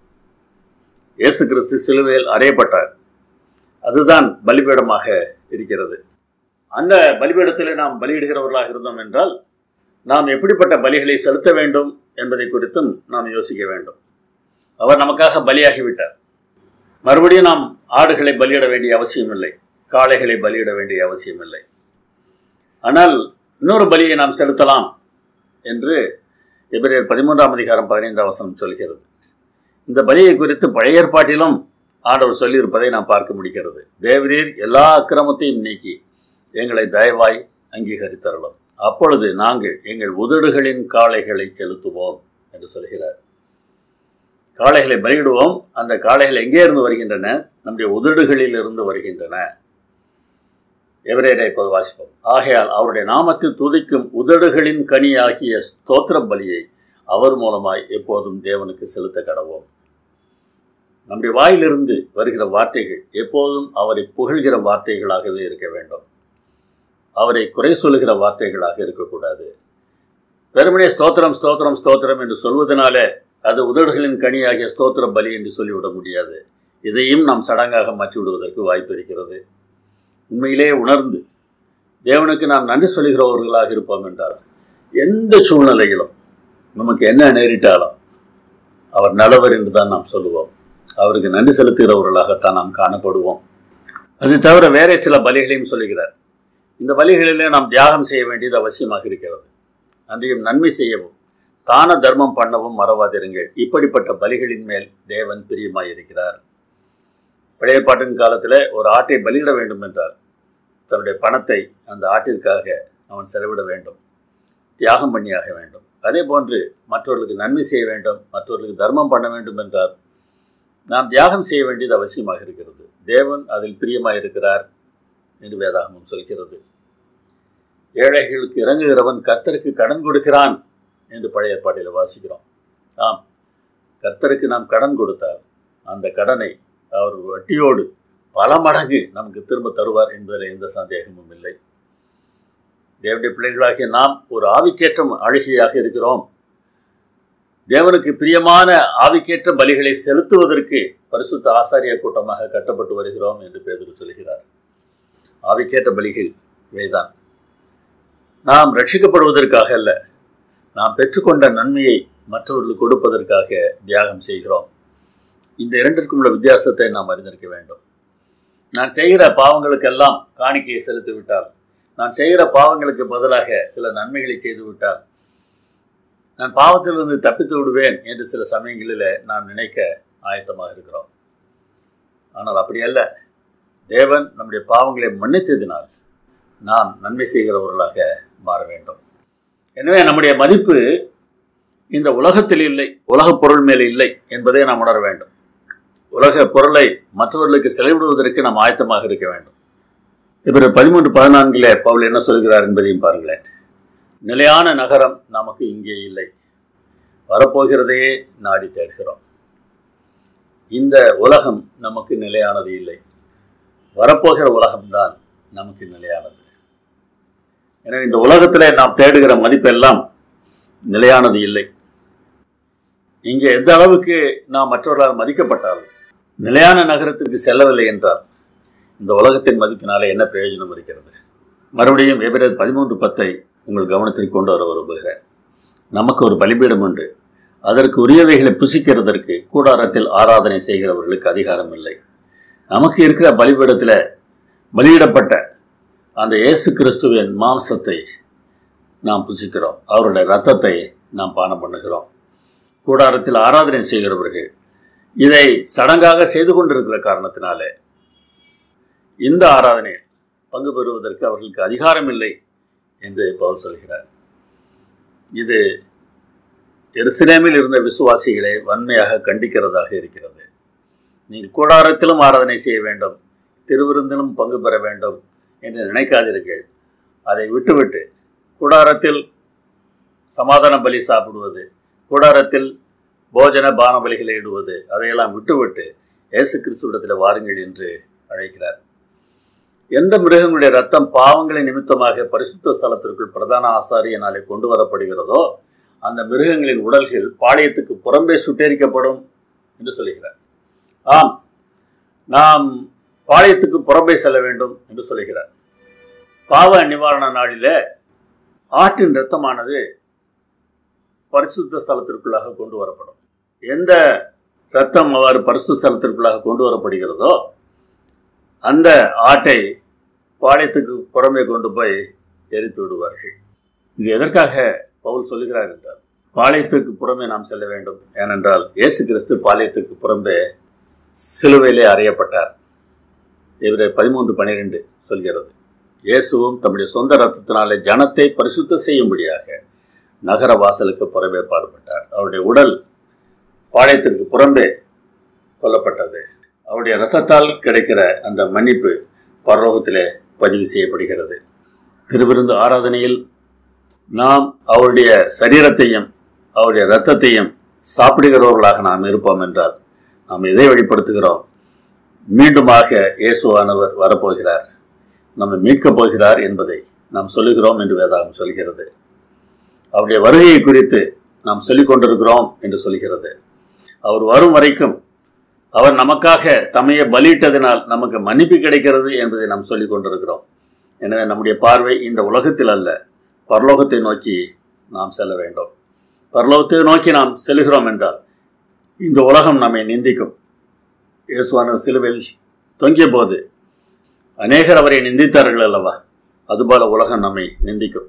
இயேசு கிறிஸ்து சிலுவையில் அறையப்பட்டார் அதுதான் பலிபீடமாக இருக்கிறது அந்த பலிபீடத்தில் நாம் பலியிடுகிறவர்களாக இருந்தோம் என்றால் நாம் எப்படிப்பட்ட பலிகளை செலுத்த வேண்டும் என்பதை குறித்தும் நாம் யோசிக்க வேண்டும் அவர் நமக்காக பலியாகிவிட்டார் மறுபடியும் நாம் ஆடுகளை பலியிட வேண்டிய அவசியமில்லை காளைகளை பலியிட வேண்டிய அவசியமில்லை ஆனால் இன்னொரு பலியை நாம் செலுத்தலாம் என்று எபிரேயர் பதிமூன்றாம் அதிகாரம் பதினைந்தாம் வசனம் சொல்கிறது இந்த பலியை குறித்து பழைய ஏற்பாட்டிலும் ஆண்டவர் சொல்லியிருப்பதை நாம் பார்க்க முடிகிறது தேவரீர் எல்லா அக்கிரமத்தையும் நீக்கி எங்களை தயவாய் அங்கீகரித்தரலாம் அப்பொழுது நாங்கள் எங்கள் உதடுகளின் காளைகளை செலுத்துவோம் என்று சொல்கிறார் காளைகளை பலியிடுவோம் அந்த காளைகள் எங்கே இருந்து வருகின்றன நம்முடைய உதடுகளில் இருந்து வருகின்றன எவரேரை இப்போது வாசிப்போம் ஆகையால் அவருடைய நாமத்தில் துதிக்கும் உதடுகளின் கனியாகிய ஸ்தோத்திர பலியை அவர் மூலமாய் எப்போதும் தேவனுக்கு செலுத்த கடவோம் நம்முடைய வாயிலிருந்து வருகிற வார்த்தைகள் எப்போதும் அவரை புகழ்கிற வார்த்தைகளாகவே இருக்க வேண்டும் அவரை குறை சொல்லுகிற வார்த்தைகளாக இருக்கக்கூடாது வெறுமனே ஸ்தோத்திரம் ஸ்தோத்திரம் ஸ்தோத்திரம் என்று சொல்வதனாலே அது உதடுகளின் கனியாகிய ஸ்தோத்திர பலி என்று சொல்லிவிட முடியாது இதையும் நாம் சடங்காக மாற்றி விடுவதற்கு வாய்ப்பு இருக்கிறது உண்மையிலே உணர்ந்து தேவனுக்கு நாம் நன்றி சொல்லுகிறவர்களாக இருப்போம் என்றால் எந்த சூழ்நிலையிலும் நமக்கு என்ன நேரிட்டாலும் அவர் நல்லவர் என்று தான் நாம் சொல்லுவோம் அவருக்கு நன்றி செலுத்துகிறவர்களாகத்தான் நாம் காணப்படுவோம் அது தவிர வேற சில பலிகளையும் சொல்லுகிறார் இந்த பலிகளிலே நாம் தியாகம் செய்ய வேண்டியது அவசியமாக இருக்கிறது அன்றையும் நன்மை செய்யவும் தான தர்மம் பண்ணவும் மறவாதிருங்கள் இப்படிப்பட்ட பலிகளின் மேல் தேவன் பிரியமாயிருக்கிறார் பழைய பாட்டின் காலத்தில் ஒரு ஆட்டை பலியிட வேண்டும் என்றால் தன்னுடைய பணத்தை அந்த ஆட்டிற்காக அவன் செலவிட வேண்டும் தியாகம் பண்ணியாக வேண்டும் அதே போன்று மற்றவர்களுக்கு நன்மை செய்ய வேண்டும் மற்றவர்களுக்கு தர்மம் பண்ண வேண்டும் என்றால் நாம் தியாகம் செய்ய வேண்டியது அவசியமாக இருக்கிறது தேவன் அதில் பிரியமாயிருக்கிறார் என்று வேதாகமம் சொல்கிறது ஏழைகளுக்கு இறங்குகிறவன் கர்த்தருக்கு கடன் கொடுக்கிறான் என்று பழைய ஏற்பாட்டில் வாசிக்கிறோம் ஆம் கர்த்தருக்கு நாம் கடன் கொடுத்தால் அந்த கடனை அவர் வட்டியோடு பல மடங்கு நமக்கு திரும்ப தருவார் என்பதில் எந்த சந்தேகமும் இல்லை தேவனுடைய பிள்ளைகளாகிய நாம் ஒரு ஆவிக்கேற்றம் அழுகையாக இருக்கிறோம் தேவனுக்கு பிரியமான ஆவிக்கேற்ற பலிகளை செலுத்துவதற்கு பரிசுத்த ஆசாரிய கூட்டமாக கட்டப்பட்டு வருகிறோம் என்று பேதர் சொல்கிறார் ஆவிக்கேற்ற பலிகள் இவைதான் நாம் ரட்சிக்கப்படுவதற்காக அல்ல நாம் பெற்றுக்கொண்ட நன்மையை மற்றவர்களுக்கு கொடுப்பதற்காக தியாகம் செய்கிறோம் இந்த இரண்டிற்கும் உள்ள வித்தியாசத்தை நாம் அறிந்திருக்க வேண்டும் நான் செய்கிற பாவங்களுக்கெல்லாம் காணிக்கையை செலுத்தி விட்டால் நான் செய்கிற பாவங்களுக்கு பதிலாக சில நன்மைகளை செய்து விட்டால் நான் பாவத்திலிருந்து தப்பித்து விடுவேன் என்று சில சமயங்களில் நாம் நினைக்க ஆயத்தமாக இருக்கிறோம் ஆனால் அப்படி அல்ல தேவன் நம்முடைய பாவங்களை மன்னித்ததினால் நாம் நன்மை செய்கிறவர்களாக மாற வேண்டும் எனவே நம்முடைய மதிப்பு இந்த உலகத்தில் இல்லை உலகப் பொருள் மேல் இல்லை என்பதை நாம் உணர வேண்டும் உலக பொருளை மற்றவர்களுக்கு செலவிடுவதற்கு நாம் ஆயத்தமாக இருக்க வேண்டும் இப்போ பதிமூன்று பதினான்கில் பவுல் என்ன சொல்கிறார் என்பதையும் பாருங்களேன் நிலையான நகரம் நமக்கு இங்கே இல்லை வரப்போகிறதையே நாடி தேடுகிறோம் இந்த உலகம் நமக்கு நிலையானது இல்லை வரப்போகிற உலகம்தான் நமக்கு நிலையானது எனவே இந்த உலகத்திலே நாம் தேடுகிற மதிப்பெல்லாம் நிலையானது இல்லை இங்கே எந்த அளவுக்கு நாம் மற்றவர்களால் மதிக்கப்பட்டாலும் நிலையான நகரத்திற்கு செல்லவில்லை என்றால் இந்த உலகத்தின் மதிப்பினாலே என்ன பிரயோஜனம் இருக்கிறது மறுபடியும் எபிரர் பதிமூன்று பத்தை உங்கள் கவனத்திற்கு கொண்டு வர விரும்புகிறேன் நமக்கு ஒரு பலிபீடம் உண்டு அதற்கு உரியவைகளை புசிக்கிறதற்கு கூடாரத்தில் ஆராதனை செய்கிறவர்களுக்கு அதிகாரம் இல்லை நமக்கு இருக்கிற பலிபீடத்தில் பலியிடப்பட்ட அந்த இயேசு கிறிஸ்துவின் மாംசத்தை நாம் புசிக்கிறோம் அவருடைய ரத்தத்தை நாம் பானம் பண்ணுகிறோம் கூடாரத்தில் ஆராதனை செய்கிறவர்கள் இதை சடங்காக செய்து கொண்டிருக்கிற காரணத்தினாலே இந்த ஆராதனை பங்கு பெறுவதற்கு அவர்களுக்கு அதிகாரம் இல்லை என்று பவுல் சொல்கிறார் இது எருசலேமில் இருந்த விசுவாசிகளை வன்மையாக கண்டிக்கிறதாக இருக்கிறது நீங்கள் கூடாரத்திலும் ஆராதனை செய்ய வேண்டும் திருவிருந்திலும் பங்கு பெற வேண்டும் என்று நினைக்காதீர்கள் அதை விட்டுவிட்டு கூடாரத்தில் சமாதான பலி சாப்பிடுவது கூடாரத்தில் போஜன பான பலிகளை இடுவது அதையெல்லாம் விட்டுவிட்டு இயேசு கிறிஸ்துவிடத்தில் வாருங்கள் என்று அழைக்கிறார் எந்த மிருகங்களுடைய ரத்தம் பாவங்களை நிமித்தமாக பரிசுத்த ஸ்தலத்திற்குள் பிரதான ஆசாரியனாலே கொண்டு வரப்படுகிறதோ அந்த மிருகங்களின் உடல்கள் பாளையத்துக்கு புறம்பே சுட்டெரிக்கப்படும் என்று சொல்லுகிறார் ஆம் நாம் பாளையத்துக்கு புறம்பே செல்ல வேண்டும் என்று சொல்லுகிறார் பாவ நிவாரண நாளில ஆட்டின் இரத்தமானது பரிசுத்த ஸ்தலத்திற்குள்ளாக கொண்டு வரப்படும் எந்த இரத்தம் அவ்வாறு பரிசுத்த ஸ்தலத்திற்குள்ளாக கொண்டு வரப்படுகிறதோ அந்த ஆட்டை பாளையத்துக்கு புறமே கொண்டு போய் எரித்து விடுவார்கள் இது எதற்காக பவுல் சொல்லுகிறார் என்றால் பாளையத்துக்கு புறமே நாம் செல்ல வேண்டும் ஏனென்றால் இயேசு கிறிஸ்து பாளையத்துக்கு புறம்பே சிலுவையிலே அறையப்பட்டார் இவரை பதிமூன்று பனிரெண்டு சொல்கிறது இயேசுவும் தம்முடைய சொந்த ரத்தத்தினாலே ஜனத்தை பரிசுத்த செய்யும்படியாக நகர வாசலுக்கு புறம்பே பாடுபட்டார் அவருடைய உடல் பாளையத்திற்கு புறம்பே கொல்லப்பட்டது அவருடைய ரத்தத்தால் கிடைக்கிற அந்த மன்னிப்பு பரலோகத்திலே பதிவு செய்யப்படுகிறது திருவிருந்து ஆராதனையில் நாம் அவருடைய சரீரத்தையும் அவருடைய இரத்தத்தையும் சாப்பிடுகிறவர்களாக நாம் இருப்போம் என்றால் நாம் எதை வெளிப்படுத்துகிறோம் மீண்டுமாக இயேசுவானவர் வரப்போகிறார் நம்மை மீட்கப் போகிறார் என்பதை நாம் சொல்லுகிறோம் என்று வேதாகம் சொல்கிறது அவருடைய வருகையை குறித்து நாம் சொல்லிக் கொண்டிருக்கிறோம் என்று சொல்கிறது அவர் வரும் வரைக்கும் அவர் நமக்காக தம்மையை பலியிட்டதினால் நமக்கு மன்னிப்பு கிடைக்கிறது என்பதை நாம் சொல்லிக் கொண்டிருக்கிறோம் எனவே நம்முடைய பார்வை இந்த உலகத்தில் அல்ல பரலோகத்தை நோக்கி நாம் செல்ல வேண்டும் பரலோகத்தை நோக்கி நாம் செல்கிறோம் என்றால் இந்த உலகம் நம்மை நிந்திக்கும் இயேசுவான சிலுவையில் தொங்கிய போது அநேகர் அவரை நிந்தித்தார்கள் அல்லவா அதுபோல உலகம் நம்மை நிந்திக்கும்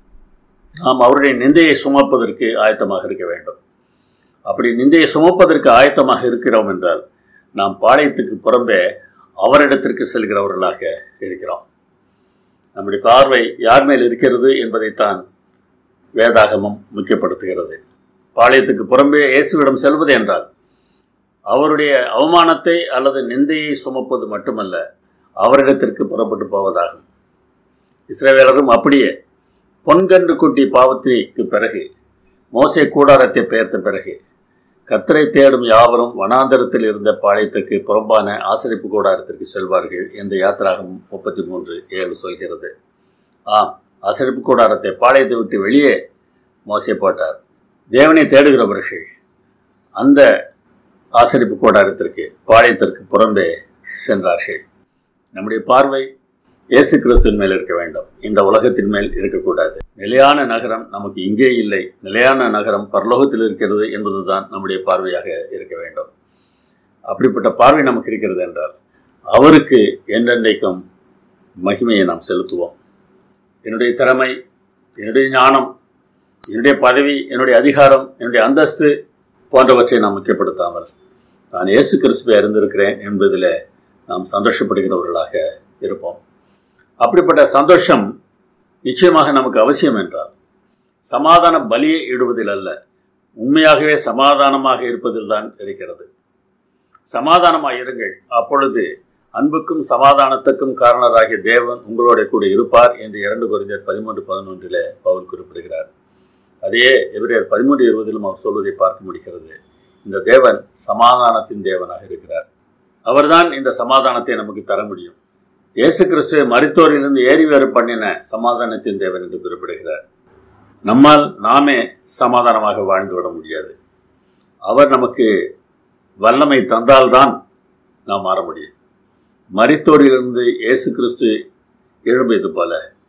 நாம் அவருடைய நிந்தையை சுமப்பதற்கு ஆயத்தமாக இருக்க வேண்டும் அப்படி நிந்தையை சுமப்பதற்கு ஆயத்தமாக இருக்கிறோம் என்றால் நாம் பாளையத்துக்கு புறம்பே அவரிடத்திற்கு செல்கிறவர்களாக இருக்கிறோம் நம்முடைய பார்வை யார் மேல் இருக்கிறது என்பதைத்தான் வேதாகமம் முக்கியப்படுத்துகிறது பாளையத்துக்கு புறம்பே இயேசுவிடம் செல்வது என்றால் அவருடைய அவமானத்தை அல்லது நிந்தையை சுமப்பது மட்டுமல்ல அவரிடத்திற்கு புறப்பட்டு போவதாகும் இஸ்ரேவேலரும் அப்படியே பொன்கன்று குட்டி பாவத்திற்கு பிறகு மோசே கூடாரத்தை பெயர்த்த பிறகு கர்த்தரை தேடும் யாவரும் வனாந்தரத்தில் இருந்த பாளையத்துக்கு புறம்பான ஆசிரிப்பு கூடாரத்திற்கு செல்வார்கள் என்று யாத்திராகம் முப்பத்தி மூன்று ஏழு சொல்கிறது ஆம் ஆசிரிப்பு கூடாரத்தை பாளையத்தை விட்டு வெளியே மோசே போட்டார் தேவனை தேடுகிறவர்கள் அந்த ஆசிரிப்பு கூடாரத்திற்கு பாளையத்திற்கு புறம்பே சென்றார்கள் நம்முடைய பார்வை இயேசு கிறிஸ்துவின் மேல் இருக்க வேண்டும் இந்த உலகத்தின் மேல் இருக்கக்கூடாது நிலையான நகரம் நமக்கு இங்கே இல்லை நிலையான நகரம் பரலோகத்தில் இருக்கிறது என்பதுதான் நம்முடைய பார்வையாக இருக்க வேண்டும் அப்படிப்பட்ட பார்வை நமக்கு இருக்கிறது என்றால் அவருக்கு என்றென்றைக்கும் மகிமையை நாம் செலுத்துவோம் என்னுடைய திறமை என்னுடைய ஞானம் என்னுடைய பதவி என்னுடைய அதிகாரம் என்னுடைய அந்தஸ்து போன்றவற்றை நாம் முக்கியப்படுத்தாமல் நான் இயேசு கிறிஸ்துவை அறிந்திருக்கிறேன் என்பதில் நாம் சந்தோஷப்படுகிறவர்களாக இருப்போம் அப்படிப்பட்ட சந்தோஷம் நிச்சயமாக நமக்கு அவசியம் என்றால் சமாதான பலியை இடுவதில் அல்ல உண்மையாகவே சமாதானமாக இருப்பதில் தான் இருக்கிறது சமாதானமாக இருங்கள் அப்பொழுது அன்புக்கும் சமாதானத்துக்கும் காரணராகிய தேவன் உங்களோட கூட இருப்பார் என்று இரண்டு குறிஞர் பதிமூன்று பதினொன்றில் பவுல் குறிப்பிடுகிறார் அதையே எவரையர் பதிமூன்று இருபதிலும் அவர் சொல்வதை பார்க்க முடிகிறது இந்த தேவன் சமாதானத்தின் தேவனாக இருக்கிறார் அவர்தான் இந்த சமாதானத்தை நமக்கு தர முடியும் இயேசு கிறிஸ்துவை மருத்துவரிலிருந்து ஏறி வேறு பண்ணின சமாதானத்தின் தேவன் என்று குறிப்பிடுகிறார் நம்மால் நாமே சமாதானமாக வாழ்ந்து விட முடியாது அவர் நமக்கு வல்லமை தந்தால்தான் நாம் மாற முடியும் மரித்தோரிலிருந்து இயேசு கிறிஸ்து எழுப்பியது போல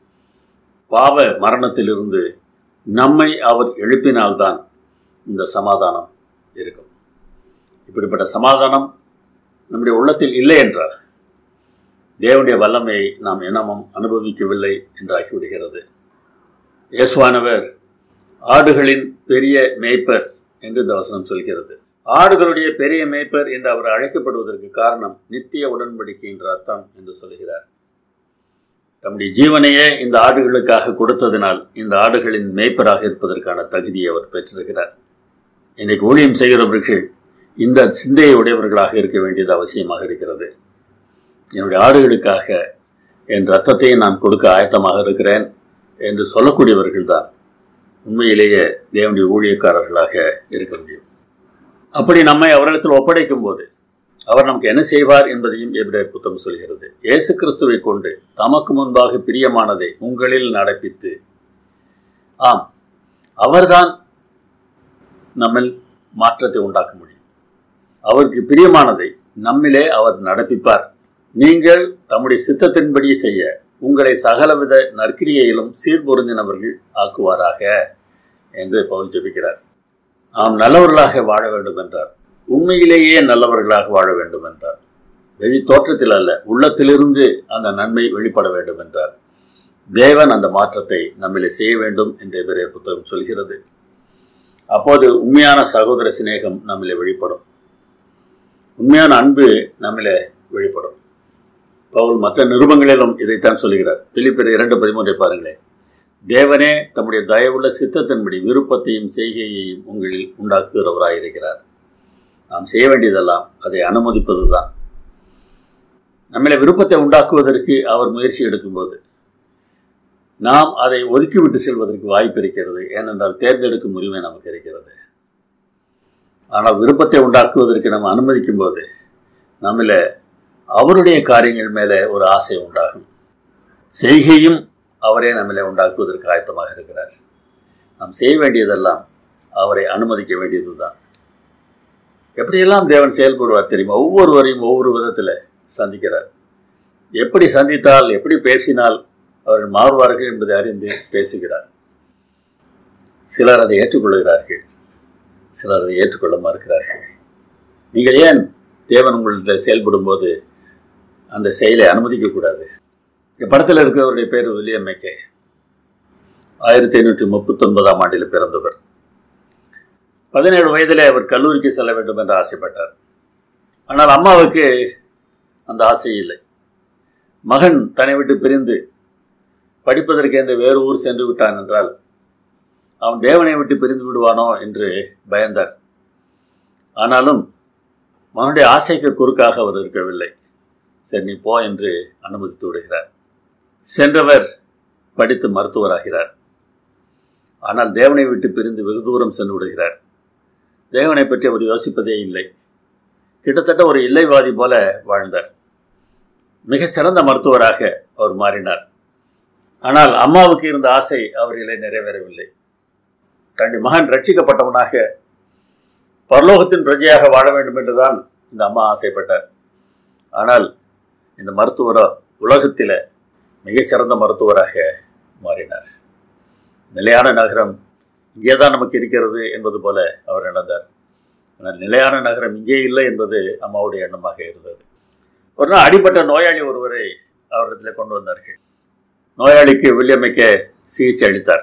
பாவ மரணத்திலிருந்து நம்மை அவர் எழுப்பினால்தான் இந்த சமாதானம் இருக்கும் இப்படிப்பட்ட சமாதானம் நம்முடைய உள்ளத்தில் இல்லை என்றார் தேவனுடைய வல்லமையை நாம் இனமும் அனுபவிக்கவில்லை என்றாகிவிடுகிறது இயேசுவானவர் ஆடுகளின் பெரிய மேய்ப்பர் என்று இந்த வசனம் சொல்கிறது ஆடுகளுடைய பெரிய மேய்ப்பர் என்று அவர் அழைக்கப்படுவதற்கு காரணம் நித்திய உடன்படிக்கை என்ற அர்த்தம் என்று சொல்கிறார் தம்முடைய ஜீவனையே இந்த ஆடுகளுக்காக கொடுத்ததினால் இந்த ஆடுகளின் மேய்ப்பராக இருப்பதற்கான தகுதியை அவர் பெற்றிருக்கிறார் இன்னைக்கு ஊழியம் செய்கிறவர்கள் இந்த சிந்தையை உடையவர்களாக இருக்க வேண்டியது அவசியமாக இருக்கிறது என்னுடைய ஆடுகளுக்காக என் ரத்தத்தையும் நான் கொடுக்க ஆயத்தமாக இருக்கிறேன் என்று சொல்லக்கூடியவர்கள் தான் உண்மையிலேயே தேவனுடைய ஊழியக்காரர்களாக இருக்க முடியும் அப்படி நம்மை அவரிடத்தில் ஒப்படைக்கும் போது அவர் நமக்கு என்ன செய்வார் என்பதையும் எபிரேர் புத்தகம் சொல்கிறது இயேசு கிறிஸ்துவை கொண்டு தமக்கு முன்பாக பிரியமானதை உங்களில் நடப்பித்து ஆம் அவர்தான் நம்மில் மாற்றத்தை உண்டாக்க முடியும் அவருக்கு பிரியமானதை நம்மிலே அவர் நடப்பிப்பார் நீங்கள் தம்முடைய சித்தத்தின்படி செய்ய உங்களை சகலவித நற்கிரியையிலும் சீர்பொருந்தினவர்கள் ஆக்குவாராக என்று பவுல் ஜெபிக்கிறார் நாம் நல்லவர்களாக வாழ வேண்டும் என்றார் உண்மையிலேயே நல்லவர்களாக வாழ வேண்டும் என்றார் வெளி தோற்றத்தில் அல்ல உள்ளத்திலிருந்து அந்த நன்மை வெளிப்பட வேண்டும் என்றார் தேவன் அந்த மாற்றத்தை நம்மிலே செய்ய வேண்டும் என்று எதிரே புத்தகம் சொல்கிறது அப்போது உண்மையான சகோதர சிநேகம் நம்மிலே வெளிப்படும் உண்மையான அன்பு நம்மிலே வெளிப்படும் பவுல் மற்ற நிருபங்களிலும் இதைத்தான் சொல்கிறார் பிலிப்பிற இரண்டு பதிமூன்றை பாருங்களேன் தேவனே தம்முடைய தயவுள்ள சித்தத்தின்படி விருப்பத்தையும் செய்கையையும் உங்களில் உண்டாக்குகிறவராயிருக்கிறார் நாம் செய்ய வேண்டியதெல்லாம் அதை அனுமதிப்பது தான் நம்மளை விருப்பத்தை உண்டாக்குவதற்கு அவர் முயற்சி எடுக்கும்போது நாம் அதை ஒதுக்கிவிட்டு செல்வதற்கு வாய்ப்பு இருக்கிறது ஏனென்றால் தேர்ந்தெடுக்கும் உரிமை நமக்கு இருக்கிறது ஆனால் விருப்பத்தை உண்டாக்குவதற்கு நம்ம அனுமதிக்கும் போது நம்மள அவருடைய காரியங்கள் மேலே ஒரு ஆசை உண்டாகும் செய்கையும் அவரே நம்மளை உண்டாக்குவதற்கு ஆயத்தமாக இருக்கிறார் நாம் செய்ய வேண்டியதெல்லாம் அவரை அனுமதிக்க வேண்டியதுதான் எப்படியெல்லாம் தேவன் செயல்படுவார் தெரியுமா ஒவ்வொருவரையும் ஒவ்வொரு விதத்தில் சந்திக்கிறார் எப்படி சந்தித்தால் எப்படி பேசினால் அவர்கள் மாறுவார்கள் என்பதை அறிந்து பேசுகிறார் சிலர் அதை ஏற்றுக்கொள்கிறார்கள் சிலர் அதை ஏற்றுக்கொள்ள மறுக்கிறார்கள் நீங்கள் ஏன் தேவன் உங்களிடத்தில் செயல்படும் போது அந்த செயலை அனுமதிக்கக்கூடாது இந்த படத்தில் இருக்கிறவருடைய பேர் வில்லியம் மேக்கே ஆயிரத்தி ஐநூற்றி முப்பத்தொன்பதாம் ஆண்டில் பிறந்தவர் பதினேழு வயதிலே அவர் கல்லூரிக்கு செல்ல வேண்டும் என்று ஆசைப்பட்டார் ஆனால் அம்மாவுக்கு அந்த ஆசை இல்லை மகன் தன்னை விட்டு பிரிந்து படிப்பதற்கு என்று வேறு ஊர் சென்று விட்டான் என்றால் அவன் தேவனை விட்டு பிரிந்து விடுவானோ என்று பயந்தார் ஆனாலும் மகனுடைய ஆசைக்கு குறுக்காக அவர் இருக்கவில்லை சரி நீ போ என்று அனுமதித்து விடுகிறார் சென்றவர் படித்து மருத்துவராகிறார் ஆனால் தேவனை விட்டு பிரிந்து வெகு தூரம் சென்று விடுகிறார் தேவனை பற்றி அவர் யோசிப்பதே இல்லை கிட்டத்தட்ட ஒரு இல்லைவாதி போல வாழ்ந்தார் மிக சிறந்த மருத்துவராக அவர் மாறினார் ஆனால் அம்மாவுக்கு இருந்த ஆசை அவரிலே நிறைவேறவில்லை தன்னுடைய மகன் ரட்சிக்கப்பட்டவனாக பரலோகத்தின் பிரஜையாக வாழ வேண்டும் என்றுதான் இந்த அம்மா ஆசைப்பட்டார் ஆனால் இந்த மருத்துவரோ உலகத்தில் மிகச்சிறந்த மருத்துவராக மாறினார் நிலையான நகரம் இங்கே தான் நமக்கு இருக்கிறது என்பது போல அவர் நடந்தார் ஆனால் நிலையான நகரம் இங்கே இல்லை என்பது அம்மாவுடைய எண்ணமாக இருந்தது ஒரு நாள் அடிப்பட்ட நோயாளி ஒருவரை அவரிடத்தில் கொண்டு வந்தார்கள் நோயாளிக்கு வில்லியமைக்க சிகிச்சை அளித்தார்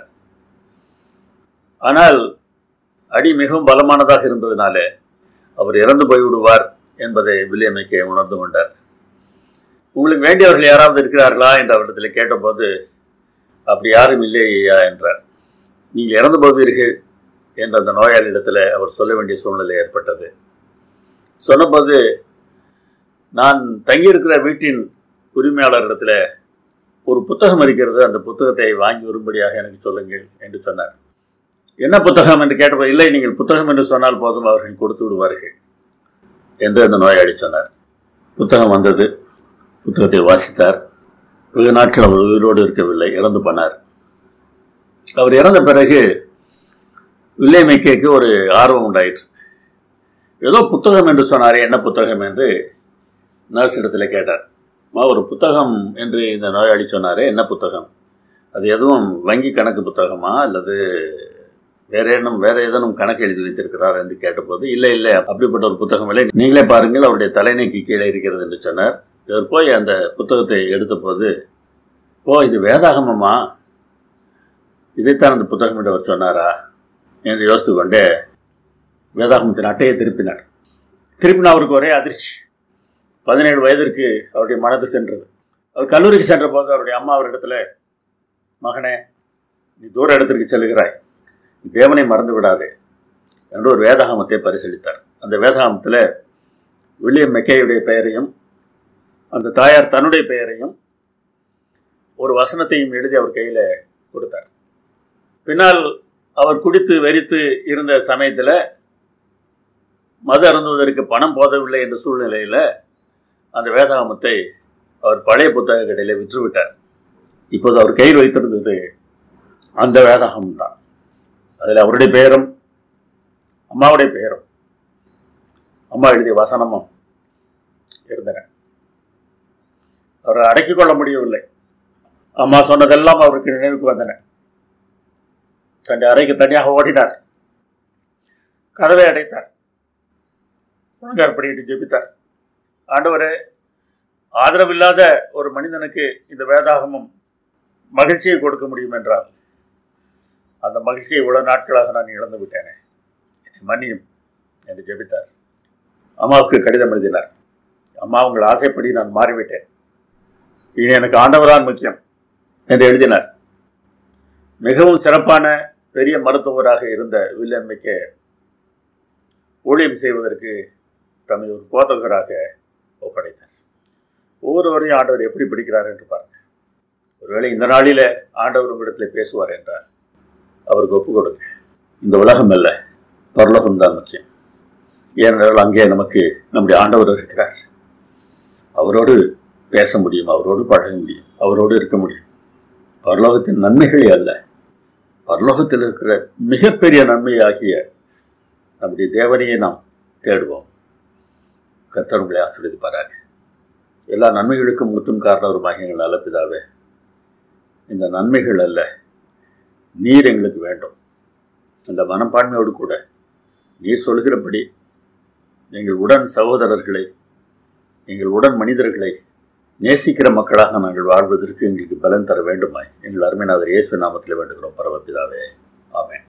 ஆனால் அடி மிகவும் பலமானதாக இருந்ததினாலே அவர் இறந்து போய்விடுவார் என்பதை வில்லியமைக்க உணர்ந்து கொண்டார் உங்களுக்கு வேண்டியவர்கள் யாராவது இருக்கிறார்களா என்று அவரிடத்தில் கேட்டபோது அப்படி யாரும் இல்லையா என்றார் நீங்கள் இறந்து போவீர்கள் என்ற அந்த நோயாளியிடத்தில் அவர் சொல்ல வேண்டிய சூழ்நிலை ஏற்பட்டது சொன்னபோது நான் தங்கியிருக்கிற வீட்டின் உரிமையாளரிடத்தில் ஒரு புத்தகம் இருக்கிறது அந்த புத்தகத்தை வாங்கி வரும்படியாக எனக்கு சொல்லுங்கள் என்று சொன்னார் என்ன புத்தகம் என்று கேட்டபோது இல்லை நீங்கள் புத்தகம் என்று சொன்னால் போதும் அவர்கள் கொடுத்து விடுவார்கள் என்று அந்த நோயாளி சொன்னார் புத்தகம் வந்தது புத்தகத்தை வாசித்தார் வெகு நாட்கள் அவர் உயிரோடு இருக்கவில்லை இறந்து போனார் அவர் இறந்த பிறகு வில்லியமைக்கைக்கு ஒரு ஆர்வம் உண்டாயிற்று ஏதோ புத்தகம் என்று சொன்னாரே என்ன புத்தகம் என்று நர்ஸ் இடத்துல கேட்டார் அம்மா ஒரு புத்தகம் என்று இந்த நோயாளி சொன்னாரே என்ன புத்தகம் அது எதுவும் வங்கி கணக்கு புத்தகமா அல்லது வேற ஏனும் வேற ஏதேனும் கணக்கு எழுதி வைத்திருக்கிறார் என்று கேட்டபோது இல்லை இல்லை அப்படிப்பட்ட ஒரு புத்தகம் இல்லை நீங்களே பாருங்கள் அவருடைய தலைநைக்கு கீழே இருக்கிறது என்று சொன்னார் இவர் போய் அந்த புத்தகத்தை எடுத்தபோது ஓ இது வேதாகமமா இதைத்தான் அந்த புத்தகம் என்று அவர் சொன்னாரா என்று யோசித்து கொண்டே வேதாகமத்தின் அட்டையை திருப்பினார் திருப்பின அவருக்கு ஒரே அதிர்ச்சி பதினேழு வயதிற்கு அவருடைய மனது சென்றது அவர் கல்லூரிக்கு சென்ற போது அவருடைய அம்மா அவரிடத்துல மகனே நீ தூர இடத்திற்கு செல்கிறாய் நீ தேவனை மறந்து விடாதே என்று ஒரு வேதாகமத்தை பரிசீலித்தார் அந்த வேதாகமத்தில் வில்லியம் மெக்கேயுடைய பெயரையும் அந்த தாயார் தன்னுடைய பெயரையும் ஒரு வசனத்தையும் எழுதி அவர் கையில் கொடுத்தார் பின்னால் அவர் குடித்து வெறித்து இருந்த சமயத்தில் மது அருந்துவதற்கு பணம் போதவில்லை என்ற சூழ்நிலையில் அந்த வேதாகமத்தை அவர் பழைய புத்தக கடையில் விற்றுவிட்டார் இப்போது அவர் கையில் வைத்திருந்தது அந்த வேதாகம் தான் அதில் அவருடைய பெயரும் அம்மாவுடைய பெயரும் அம்மா எழுதிய வசனமும் இருந்தன அவரை அடக்கிக் கொள்ள முடியவில்லை அம்மா சொன்னதெல்லாம் அவருக்கு நினைவுக்கு வந்தன தன்னுடைய அறைக்கு தனியாக ஓடினார் கதவை அடைத்தார் முழங்கார் படிக்கிட்டு ஜெபித்தார் ஆண்டவரே ஆதரவில்லாத ஒரு மனிதனுக்கு இந்த வேதாகமும் மகிழ்ச்சியை கொடுக்க முடியும் என்றால் அந்த மகிழ்ச்சியை இவ்வளவு நாட்களாக நான் இழந்து விட்டேனே என்னை மன்னியும் என்று ஜெபித்தார் அம்மாவுக்கு கடிதம் எழுதினார் அம்மா உங்கள் ஆசைப்படி நான் மாறிவிட்டேன் இனி எனக்கு ஆண்டவரான் முக்கியம் என்று எழுதினார் மிகவும் சிறப்பான பெரிய மருத்துவராக இருந்த வில்லியம்மைக்கு ஊழியம் செய்வதற்கு தம்மை ஒரு போதகராக ஒப்படைத்தார் ஒவ்வொருவரையும் ஆண்டவர் எப்படி பிடிக்கிறார் என்று பாருங்க ஒருவேளை இந்த நாளில ஆண்டவர் உங்களிடத்தில் பேசுவார் என்றார் அவருக்கு ஒப்பு கொடுங்க இந்த உலகம் அல்ல பரலோகம் தான் முக்கியம் ஏனென்றால் அங்கே நமக்கு நம்முடைய ஆண்டவர் இருக்கிறார் அவரோடு பேச முடியும் அவரோடு பழக முடியும் அவரோடு இருக்க முடியும் பரலோகத்தின் நன்மைகளே அல்ல பரலோகத்தில் இருக்கிற மிகப்பெரிய நன்மையாகிய நம்முடைய தேவனையே நாம் தேடுவோம் கத்தர் உங்களை ஆசீர்வதிப்பாராக எல்லா நன்மைகளுக்கும் முத்தும் காரணவருமாக எங்கள் நல்ல பிதாவே இந்த நன்மைகள் அல்ல நீர் எங்களுக்கு வேண்டும் அந்த மனப்பான்மையோடு கூட நீர் சொல்கிறபடி எங்கள் உடன் சகோதரர்களை எங்கள் உடன் மனிதர்களை நேசிக்கிற மக்களாக நாங்கள் வாழ்வதற்கு எங்களுக்கு பலன் தர வேண்டுமாய் எங்கள் அருமைநாதர் இயேசு நாமத்தில் வேண்டுகிறோம் பரமபிதாவே ஆமென்